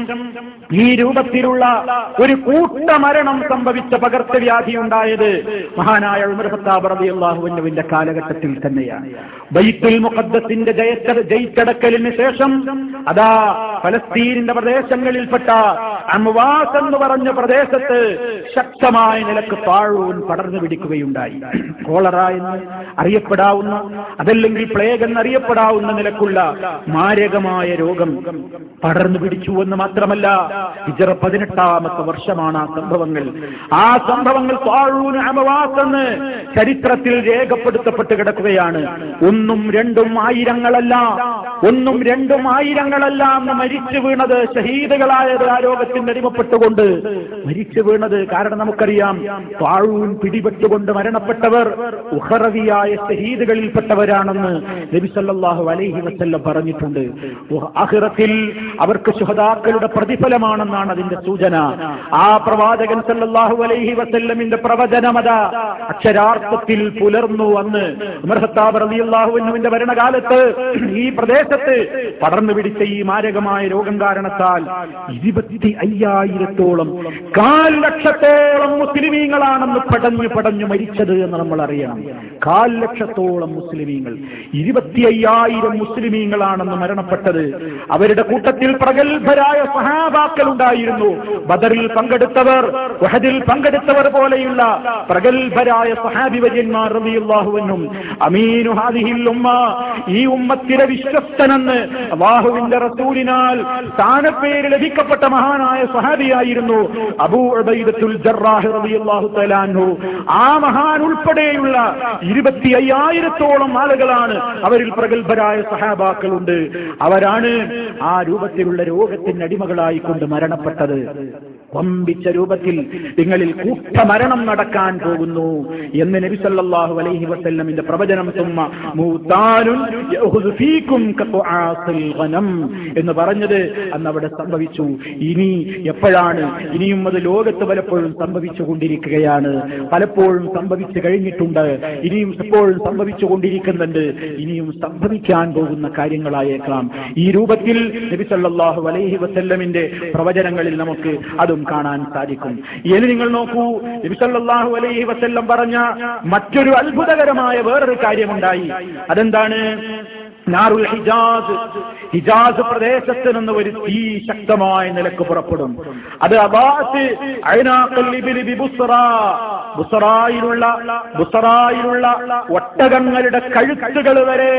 ഈ രൂപത്തിലുള്ള ഒരു കൂട്ടമരണം സംഭവിച്ച പകർച്ചവ്യാധി ഉണ്ടായത് മഹാനായ ഉമർ ഖത്താബ് റളിയല്ലാഹുവിന്റെ കാലഘട്ടത്തിൽ തന്നെയാണ് ബൈത്തുൽ മുഖദ്ദസിന്റെ ജയച്ച ജയിച്ചടക്കലിന് ശേഷം അതാ ഫലസ്തീനിന്റെ പ്രദേശങ്ങളിൽപ്പെട്ട അംവാസ് എന്ന് പറഞ്ഞ പ്രദേശത്ത് ശക്തമായ നിലക്ക് താഴൂൻ പടർന്നു പിടിക്കുകയുണ്ടായി കോളറ എന്ന് അറിയപ്പെടാവുന്ന അതല്ലെങ്കിൽ പ്ലേഗ് എന്നറിയപ്പെടാവുന്ന നിലക്കുള്ള മാരകമായ രോഗം പടർന്നു പിടിച്ചു എന്ന് മാത്രമല്ല ഹിജറ പതിനെട്ടാമത്തെ വർഷമാണ് ആ സംഭവങ്ങൾ ആ സംഭവങ്ങൾ താഴൂന് അമവാസ് എന്ന് ചരിത്രത്തിൽ രേഖപ്പെടുത്തപ്പെട്ട് കിടക്കുകയാണ് ഒന്നും രണ്ടും ആയിരങ്ങളല്ല ഒന്നും രണ്ടും ആയിരങ്ങളല്ല അന്ന് മരിച്ചു വീണത് ഷഹീദുകളായത് ആ രോഗത്തിന് അടിമപ്പെട്ടുകൊണ്ട് മരിച്ചു വീണത് കാരണം നമുക്കറിയാം താഴൂൻ പിടിപെട്ടുകൊണ്ട് മരണപ്പെട്ടവർ ഉഹറവിയായ ഷഹീദുകളിൽപ്പെട്ടവരാണെന്ന് നബി സല്ലല്ലാഹു അലൈഹി വസല്ലം പറഞ്ഞിട്ടുണ്ട് അഹിറത്തിൽ അവർക്ക് ശുഹദാക്കളുടെ പ്രതിഫലമാണെന്നാണ് അതിന്റെ സൂചന ആ പ്രവാചകൻ സല്ലല്ലാഹു അലൈഹി വസല്ലമിന്റെ പ്രവചനമത അക്ഷരാർത്ഥത്തിൽ പുലർന്നു അന്ന് ഉമർ ഖത്താബ് റളിയല്ലാഹുവിന്റെ ഭരണകാലത്ത് ഈ പ്രദേശത്ത് പടർന്നു പിടിച്ച ഈ മാരകമായ രോഗം കാരണത്താൽ ഇരുപത്തി അയ്യായിരത്തോളം കാൽ ലക്ഷത്തോളം മുസ്ലിമീങ്ങളാണെന്ന് പടഞ്ഞു പടഞ്ഞു മരിച്ചത് എന്ന് നമ്മൾ അറിയണം കാൽ ലക്ഷത്തോളം മുസ്ലിമീങ്ങൾ ഇരുപത്തി അയ്യായിരം മുസ്ലിമീങ്ങളാണെന്ന് മരണപ്പെട്ടത് അവരുടെ കൂട്ടത്തിൽ പ്രഗത്ഭരായ സഹാബാക്കൾ ഉണ്ടായിരുന്നു ബദറിൽ പങ്കെടുത്തവർ വഹദിൽ പങ്കെടുത്തവർ പോലെയുള്ള പ്രഗത്ഭരായ സഹാബി വര്യന്മാർ റളിയല്ലാഹുവിനും അമീനു ഹാദിഹിൽ ഉമ്മ ഈ ഉമ്മത്തിലെ വിശ്വസ്തനെന്ന് അള്ളാഹുവിന്റെ റസൂലിനാൽ സ്ഥാനപ്പേര് ലഭിക്കപ്പെട്ട മഹാനായ സഹാബിയായിരുന്നു അബൂ ഉബൈദത്തുൽ ജറാഹ് റളിയല്ലാഹു തആല അൻഹു ആ മഹാൻ ഉൾപ്പെടെയുള്ള ഇരുപത്തി അയ്യായിരത്തോളം ആളുകളാണ് അവരിൽ പ്രഗത്ഭരായ സഹാബാക്കളുണ്ട് അവരാണ് ആ രൂപത്തിലുള്ള രോഗത്തിന് അടിമകളായി കൊണ്ട് മരണപ്പെട്ടത് വമ്പിച്ച രൂപത്തിൽ നിങ്ങളിൽ കൂട്ടമരണം നടക്കാൻ പോകുന്നു എന്ന് നബി സല്ലല്ലാഹു അലൈഹി വസല്ലമിന്റെ പ്രവചനം സുമ്മ മൂത്താനുൻ യഖുദു ഫീകും കഖുആസിൽ ഗനം എന്ന് പറഞ്ഞത് അന്ന് അവിടെ സംഭവിച്ചു ഇനി എപ്പോഴാണ് ഇനിയും അത് ലോകത്ത് പലപ്പോഴും സംഭവിച്ചു കൊണ്ടിരിക്കുകയാണ് പലപ്പോഴും സംഭവിച്ചു കഴിഞ്ഞിട്ടുണ്ട് ഇനിയും എപ്പോഴും സംഭവിച്ചു കൊണ്ടിരിക്കുന്നുണ്ട് ഇനിയും സംഭവിക്കാൻ പോകുന്ന കാര്യങ്ങളായേക്കാം ഈ രൂപത്തിൽ നബി സല്ലല്ലാഹു അലൈഹി വസല്ലമിന്റെ പ്രവചനങ്ങളിൽ നമുക്ക് അതും കാണാൻ സാധിക്കും ഇനി നിങ്ങൾ നോക്കൂ നബി സല്ലല്ലാഹു അലൈഹി വസല്ലം പറഞ്ഞ മറ്റൊരു അത്ഭുതകരമായ വേറൊരു കാര്യമുണ്ടായി അതെന്താണ് നാറുൽ ഹിജാസ് ഹിജാസ് പ്രദേശത്ത് നിന്ന് ഒരു തീ ശക്തമായ നിലക്ക് പുറപ്പെടും അത് അബാസ് അയനാക്കൽ ഇബ്ലി ബി ബുസ്റ ബുസറായിലുള്ള ബുസറായിലുള്ള ഒട്ടകങ്ങളുടെ കഴുത്തുകൾ വരെ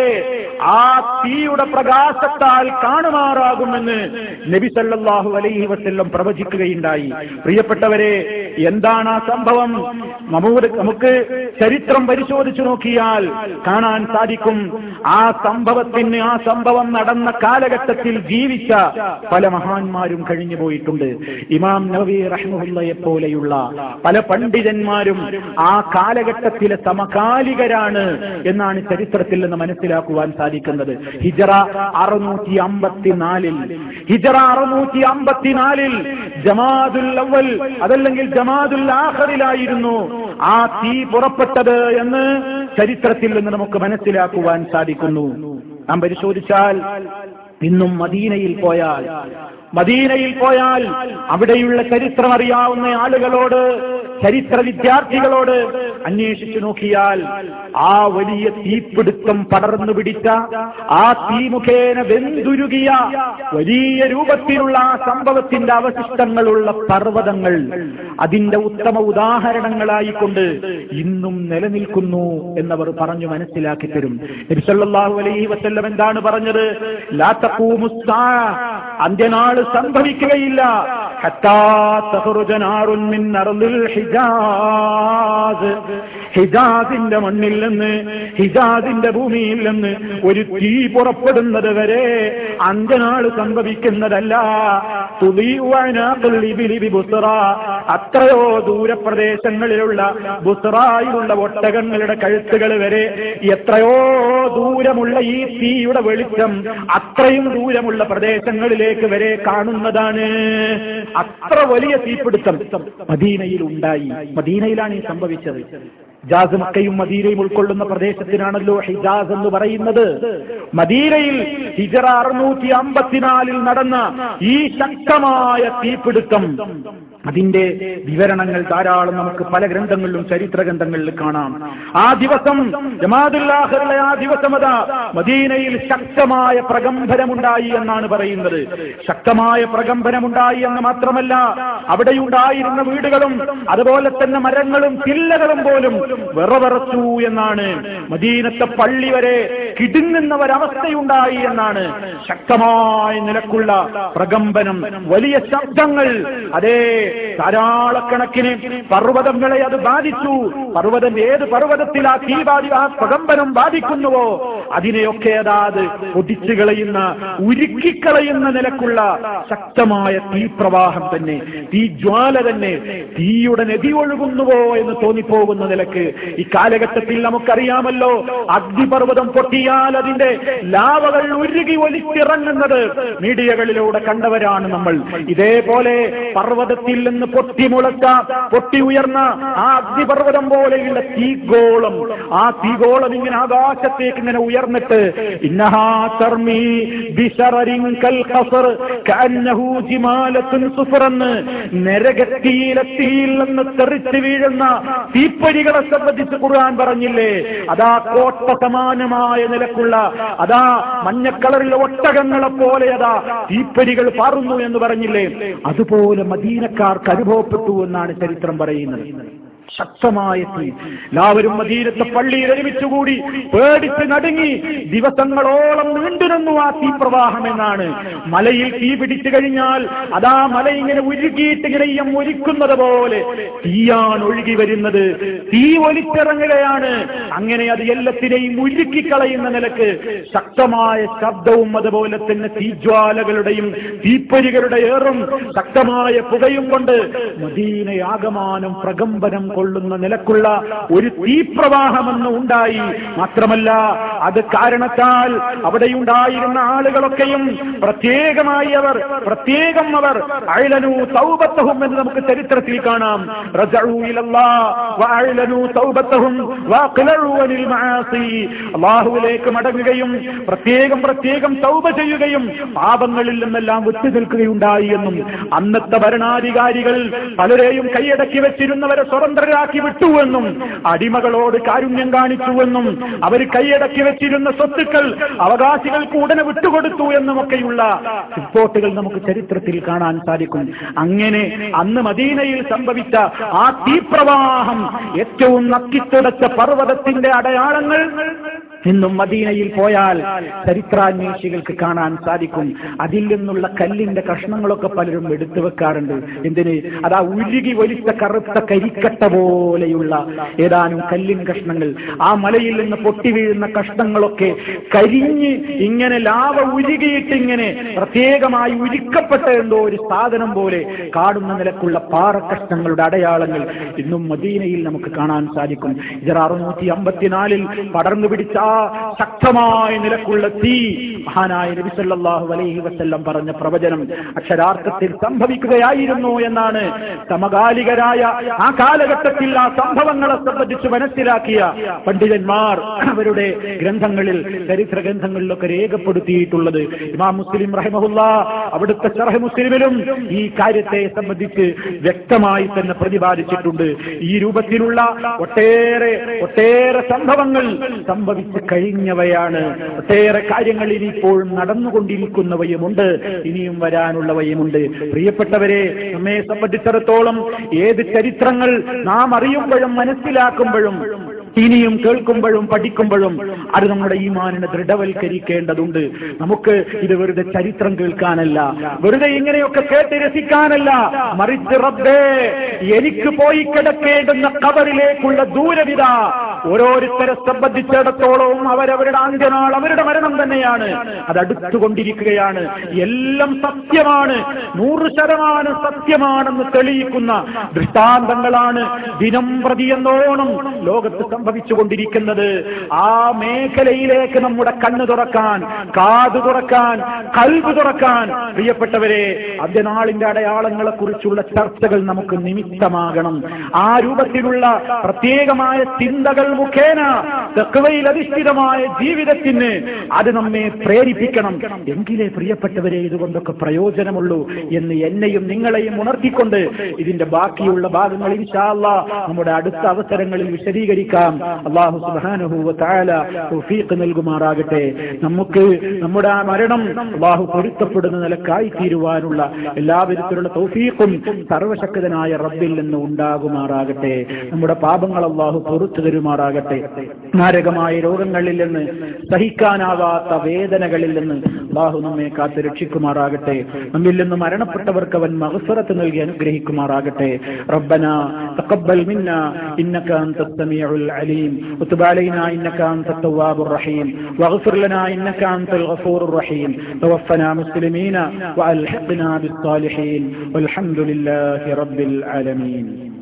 ആ തീയുടെ പ്രകാശത്താൽ കാണുമാറാകുമെന്ന് നബി സല്ലല്ലാഹു അലൈഹി വസല്ലം പ്രവചിക്കുകയുണ്ടായി പ്രിയപ്പെട്ടവരെ എന്താണ് ആ സംഭവം നമുക്ക് നമുക്ക് ചരിത്രം പരിശോധിച്ചു നോക്കിയാൽ കാണാൻ സാധിക്കും ആ സംഭവത്തിന് ആ സംഭവം നടന്ന കാലഘട്ടത്തിൽ ജീവിച്ച പല മഹാന്മാരും കഴിഞ്ഞു പോയിട്ടുണ്ട് ഇമാം നബി റഹ്മുല്ലയെ പോലെയുള്ള പല പണ്ഡിതന്മാരും ആ കാലഘട്ടത്തിലെ സമകാലികരാണ് എന്നാണ് ചരിത്രത്തിൽ നിന്ന് മനസ്സിലാക്കുവാൻ സാധിക്കുന്നത് ഹിജറ അറുന്നൂറ്റി അമ്പത്തിനാലിൽ ഹിജറ അറുന്നൂറ്റി അമ്പത്തിനാലിൽ ജമാദുൽ അവൽ അതല്ലെങ്കിൽ ജമാദുൽ ആഖറിലായിരുന്നു ആ തീ പുറപ്പെട്ടത് എന്ന് ചരിത്രത്തിൽ നിന്ന് നമുക്ക് മനസ്സിലാക്കുവാൻ സാധിക്കുന്നു നാം പരിശോധിച്ചാൽ ഇന്നും മദീനയിൽ പോയാൽ മദീനയിൽ പോയാൽ അവിടെയുള്ള ചരിത്രം അറിയാവുന്ന ആളുകളോട് ചരിത്ര വിദ്യാർത്ഥികളോട് അന്വേഷിച്ചു നോക്കിയാൽ ആ വലിയ തീപിടുത്തം പടർന്നു പിടിച്ച ആ തീ മുഖേന വെന്തുരുകിയ വലിയ രൂപത്തിലുള്ള ആ സംഭവത്തിന്റെ അവശിഷ്ടങ്ങളുള്ള പർവ്വതങ്ങൾ അതിന്റെ ഉത്തമ ഉദാഹരണങ്ങളായിക്കൊണ്ട് ഇന്നും നിലനിൽക്കുന്നു എന്നവർ പറഞ്ഞു മനസ്സിലാക്കി തരും നബി സല്ലല്ലാഹു അലൈഹി വസല്ലം എന്താണ് പറഞ്ഞത് ലാ തഖൂമുസ്സാ അന്ത്യനാൾ സംഭവിക്കുകയില്ല ഹത്താ തഖ്റുജ നാറുൻ മിൻ അർദിൽ ഹിജാസ് ഹിജാസിന്റെ മണ്ണിൽ നിന്ന് ഹിജാസിന്റെ ഭൂമിയിൽ നിന്ന് ഒരു തീ പുറപ്പെടുന്നത് വരെ അന്ത്യനാൾ സംഭവിക്കുന്നതല്ല തുളിയുവാനാക്കുൽ ഇബിലി ബി ബുസ്റ. അത്രയോ ദൂരപ്രദേശങ്ങളിലുള്ള ബുസ്റായിലുള്ള ഒട്ടകങ്ങളുടെ കഴുത്തുകൾ വരെ എത്രയോ ദൂരമുള്ള ഈ തീയുടെ വെളിച്ചം അത്രയും ദൂരമുള്ള പ്രദേശങ്ങളിലേക്ക് വരെ കാണുന്നതാണ് അത്ര വലിയ തീപിടുത്തം മദീനയിൽ ഉണ്ടായി മദീനയിലാണ് ഈ സംഭവിച്ചത് ഹിജാസ് മക്കയും മദീനയും ഉൾക്കൊള്ളുന്ന പ്രദേശത്തിനാണല്ലോ ഹിജാസ് എന്ന് പറയുന്നത് മദീനയിൽ ഹിജറ അറുന്നൂറ്റി അമ്പത്തിനാലിൽ നടന്ന ഈ ശക്തമായ തീപിടുത്തം അതിന്റെ വിവരണങ്ങൾ ധാരാളം നമുക്ക് പല ഗ്രന്ഥങ്ങളിലും ചരിത്ര ഗ്രന്ഥങ്ങളിൽ കാണാം ആ ദിവസം ജമാദുല്ലാഹറിലെ ആ ദിവസം അതാ മദീനയിൽ ശക്തമായ പ്രകമ്പനമുണ്ടായി എന്നാണ് പറയുന്നത് ശക്തമായ പ്രകമ്പനമുണ്ടായി എന്ന് മാത്രമല്ല അവിടെയുണ്ടായിരുന്ന വീടുകളും അതുപോലെ തന്നെ മരങ്ങളും ചില്ലകളും പോലും വിറവിറച്ചു എന്നാണ് മദീനത്തെ പള്ളി വരെ കിടുങ്ങുന്ന ഒരവസ്ഥയുണ്ടായി എന്നാണ് ശക്തമായ നിലക്കുള്ള പ്രകമ്പനം വലിയ ശബ്ദങ്ങൾ അതേ ധാരാളക്കണക്കിന് പർവ്വതങ്ങളെ അത് ബാധിച്ചു പർവ്വതം ഏത് പർവ്വതത്തിൽ ആ തീ ബാധി ആ പ്രകമ്പനം ബാധിക്കുന്നുവോ അതിനെയൊക്കെ അതാത് പൊടിച്ചു കളയുന്ന ഉരുക്കിക്കളയുന്ന നിലക്കുള്ള ശക്തമായ തീപ്രവാഹം തന്നെ തീജ്വാല തന്നെ തീയുടെ നദി ഒഴുകുന്നുവോ എന്ന് തോന്നിപ്പോകുന്ന നിലക്ക് ഈ കാലഘട്ടത്തിൽ നമുക്കറിയാമല്ലോ അഗ്നിപർവ്വതം പൊട്ടിയാൽ അതിന്റെ ലാവകൾ ഉരുകി ഒലിച്ചിറങ്ങുന്നത് മീഡിയകളിലൂടെ കണ്ടവരാണ് നമ്മൾ ഇതേപോലെ പർവ്വതത്തിൽ നിന്ന് പൊട്ടിമുളച്ച പൊട്ടി ഉയർന്ന ആ അഗ്നിപർവ്വതം പോലെയുള്ള തീഗോളം ആ തീഗോളം ഇങ്ങനെ ആകാശത്തേക്ക് ഇങ്ങനെ ഉയർന്നിട്ട് ഇന്നഹാ തർമീ ബിശറരിൻ കൽ ഖസർ കഅന്നഹു ജിമാലത്തുൻ സുഫറന്ന് നരകത്തിയിലെത്തിയിൽ നിന്ന് തെറിച്ച് വീഴുന്ന തീപ്പൊരികളെ സംബന്ധിച്ച് ഖുർആൻ പറഞ്ഞില്ലേ അതാ കോട്ട സമാനമായ നിലക്കുള്ള അതാ മഞ്ഞക്കളറിലെ ഒട്ടകങ്ങളെ പോലെ അതാ തീപ്പൊരികൾ പാറുന്നു എന്ന് പറഞ്ഞില്ലേ അതുപോലെ മദീനക്കാർക്ക് അനുഭവപ്പെട്ടു എന്നാണ് ചരിത്രം പറയുന്നത് ശക്തമായ തീ എല്ലാവരും മദീനത്തെ പള്ളിയിൽ ഒരുമിച്ചുകൂടി പേടിച്ച് നടുങ്ങി ദിവസങ്ങളോളം നീണ്ടുനിന്നു ആ തീപ്രവാഹം എന്നാണ് മലയിൽ തീ പിടിച്ചു കഴിഞ്ഞാൽ അതാ മല ഇങ്ങനെ ഉരുകിയിട്ട് ഇങ്ങനെ ഈയം ഒലിക്കുന്നത് പോലെ തീയാണ് ഒഴുകി വരുന്നത് തീ ഒലിച്ചിറങ്ങുകയാണ് അങ്ങനെ അത് എല്ലാത്തിനെയും ഉരുക്കിക്കളയുന്ന നിലക്ക് ശക്തമായ ശബ്ദവും അതുപോലെ തന്നെ തീജ്വാലകളുടെയും തീപ്പൊരികളുടെ ഏറും ശക്തമായ പുകയും കൊണ്ട് മദീനയാകമാനം പ്രകമ്പനം കൊള്ളുന്ന നിലക്കുള്ള ഒരു തീപ്രവാഹമെന്ന് ഉണ്ടായി മാത്രമല്ല അത് കാരണത്താൽ അവിടെയുണ്ടായിരുന്ന ആളുകളൊക്കെയും പ്രത്യേകമായി അവർ പ്രത്യേകം അവർ അയലനു തൗബത്തഹും എന്ന് നമുക്ക് ചരിത്രത്തിൽ കാണാം റജഉ ഇലല്ലാഹ് വഅയലനു തൗബത്തഹും വഖലഉ അനിൽ മആസി അല്ലാഹുവിലേക്ക് മടങ്ങുകയും പ്രത്യേകം പ്രത്യേകം തൗബ ചെയ്യുകയും പാപങ്ങളിൽ നിന്നെല്ലാം വിട്ടു നിൽക്കുകയുണ്ടായി എന്നും അന്നത്തെ ഭരണാധികാരികൾ പലരെയും കൈയടക്കി വെച്ചിരുന്നവരെ സ്വതന്ത്രരാക്കി വിട്ടുവെന്നും അടിമകളോട് കാരുണ്യം കാണിച്ചുവെന്നും അവർ കൈയടക്കി വെച്ചിരുന്ന സ്വത്തുക്കൾ അവകാശികൾക്ക് ഉടനെ വിട്ടുകൊടുത്തു എന്നുമൊക്കെയുള്ള റിപ്പോർട്ടുകൾ നമുക്ക് ചരിത്രത്തിൽ കാണാൻ സാധിക്കും അങ്ങനെ അന്ന് മദീനയിൽ സംഭവിച്ച ആ തീപ്രവാഹം ഏറ്റവും നക്കിത്തുടച്ച പർവ്വതത്തിന്റെ അടയാളങ്ങൾ ഇന്നും മദീനയിൽ പോയാൽ ചരിത്രാന്വേഷികൾക്ക് കാണാൻ സാധിക്കും അതിൽ നിന്നുള്ള കല്ലിന്റെ കഷ്ണങ്ങളൊക്കെ പലരും എടുത്തു വെക്കാറുണ്ട് എന്തിന് അതാ ഉരുകി വലിച്ച കറുത്ത കരിക്കട്ട പോലെയുള്ള ഏതാനും കല്ലിൻ കഷ്ണങ്ങൾ ആ മലയിൽ നിന്ന് പൊട്ടി വീഴുന്ന കഷ്ണങ്ങളൊക്കെ കരിഞ്ഞ് ഇങ്ങനെ ലാവ ഉരുകിയിട്ട് ഇങ്ങനെ പ്രത്യേകമായി ഉരുക്കപ്പെട്ട എന്തോ ഒരു സാധനം പോലെ കാണുന്ന നിലക്കുള്ള പാറക്കഷ്ണങ്ങളുടെ അടയാളങ്ങൾ ഇന്നും മദീനയിൽ നമുക്ക് കാണാൻ സാധിക്കും ഇത് അറുന്നൂറ്റി അമ്പത്തിനാലിൽ പടർന്നു പിടിച്ച ആ ശക്തമായ നിലക്കുള്ള തീ മഹാനായ നബി സല്ലല്ലാഹു അലൈഹി വസല്ലം പറഞ്ഞ പ്രവചനം അക്ഷരാർത്ഥത്തിൽ സംഭവിക്കുകയായിരുന്നു എന്നാണ് സമകാലികരായ ആ കാലഘട്ടത്തിൽ ആ സംഭവങ്ങളെ സംബന്ധിച്ച് മനസ്സിലാക്കിയ പണ്ഡിതന്മാർ അവരുടെ ഗ്രന്ഥങ്ങളിൽ ചരിത്ര ഗ്രന്ഥങ്ങളിലൊക്കെ രേഖപ്പെടുത്തിയിട്ടുള്ളത് ഇമാം മുസ്ലിം റഹിമഹുല്ല അവിടുത്തെ ഷറഹ് മുസ്ലിമിലും ഈ കാര്യത്തെ സംബന്ധിച്ച് വ്യക്തമായി തന്നെ പ്രതിപാദിച്ചിട്ടുണ്ട് ഈ രൂപത്തിലുള്ള ഒട്ടേറെ ഒട്ടേറെ സംഭവങ്ങൾ സംഭവിച്ചു കഴിഞ്ഞവയാണ് ഒട്ടേറെ കാര്യങ്ങൾ ഇനി ഇപ്പോഴും നടന്നുകൊണ്ടിരിക്കുന്നവയുമുണ്ട് ഇനിയും വരാനുള്ളവയുമുണ്ട് പ്രിയപ്പെട്ടവരെ നമ്മെ സംബന്ധിച്ചിടത്തോളം ഏത് ചരിത്രങ്ങൾ നാം അറിയുമ്പോഴും മനസ്സിലാക്കുമ്പോഴും ഇനിയും കേൾക്കുമ്പോഴും പഠിക്കുമ്പോഴും അത് നമ്മുടെ ഈമാനിനെ ദൃഢവൽക്കരിക്കേണ്ടതുണ്ട് നമുക്ക് ഇത് വെറുതെ ചരിത്രം കേൾക്കാനല്ല വെറുതെ ഇങ്ങനെയൊക്കെ കേട്ട് രസിക്കാനല്ല മറിച്ച് റബ്ബേ എനിക്ക് പോയി കിടക്കേണ്ടുന്ന കബറിലേക്കുള്ള ദൂരവിത ഓരോരുത്തരെ സംബന്ധിച്ചിടത്തോളവും അവരവരുടെ അന്ത്യനാൾ അവരുടെ മരണം തന്നെയാണ് അത് അടുത്തുകൊണ്ടിരിക്കുകയാണ് എല്ലാം സത്യമാണ് നൂറ് ശതമാനം സത്യമാണെന്ന് തെളിയിക്കുന്ന ദൃഷ്ടാന്തങ്ങളാണ് ദിനം പ്രതി എന്നോണം ലോകത്ത് സംഭവിച്ചുകൊണ്ടിരിക്കുന്നത് ആ മേഖലയിലേക്ക് നമ്മുടെ കണ്ണ് തുറക്കാൻ കാത് തുറക്കാൻ കൽവ് തുറക്കാൻ പ്രിയപ്പെട്ടവരെ അന്ത്യനാളിന്റെ അടയാളങ്ങളെ കുറിച്ചുള്ള ചർച്ചകൾ നമുക്ക് നിമിത്തമാകണം ആ രൂപത്തിലുള്ള പ്രത്യേകമായ ചിന്തകൾ മുഖേന തെക്കുവയിൽ അധിഷ്ഠിതമായ ജീവിതത്തിന് അത് നമ്മെ പ്രേരിപ്പിക്കണം എങ്കിലേ പ്രിയപ്പെട്ടവരെ ഇതുകൊണ്ടൊക്കെ പ്രയോജനമുള്ളൂ എന്ന് എന്നെയും നിങ്ങളെയും ഉണർത്തിക്കൊണ്ട് ഇതിന്റെ ബാക്കിയുള്ള ഭാഗങ്ങൾ ഇൻഷാല്ല നമ്മുടെ അടുത്ത അവസരങ്ങളിൽ വിശദീകരിക്കാം അള്ളാഹു സുബാനുഹൂവ താല തൗഫീഖ് നൽകുമാറാകട്ടെ നമുക്ക് നമ്മുടെ ആ മരണം അള്ളാഹു പൊരുത്തപ്പെടുന്ന നിലക്കായി തീരുവാനുള്ള എല്ലാവിധത്തിലുള്ള തൗഫീഖും സർവശക്തനായ റബ്ബിൽ നിന്ന് ഉണ്ടാകുമാറാകട്ടെ നമ്മുടെ പാപങ്ങൾ അള്ളാഹു പൊറത്തു തരുമാറാകട്ടെ മാരകമായ രോഗങ്ങളിൽ നിന്ന് സഹിക്കാനാവാത്ത വേദനകളിൽ നിന്ന് അള്ളാഹു നമ്മെ കാത്ത് രക്ഷിക്കുമാറാകട്ടെ നമ്മിൽ നിന്ന് മരണപ്പെട്ടവർക്ക് അവൻ മഹസുറത്ത് നൽകി അനുഗ്രഹിക്കുമാറാകട്ടെ റബ്ബന തഖബ്ബൽ മിന്ന ഇന്നക അൻത സമീഉൽ അലീം وتب علينا إنك أنت التواب الرحيم واغفر لنا إنك أنت الغفور الرحيم توفنا مسلمين وألحقنا بالصالحين والحمد لله رب العالمين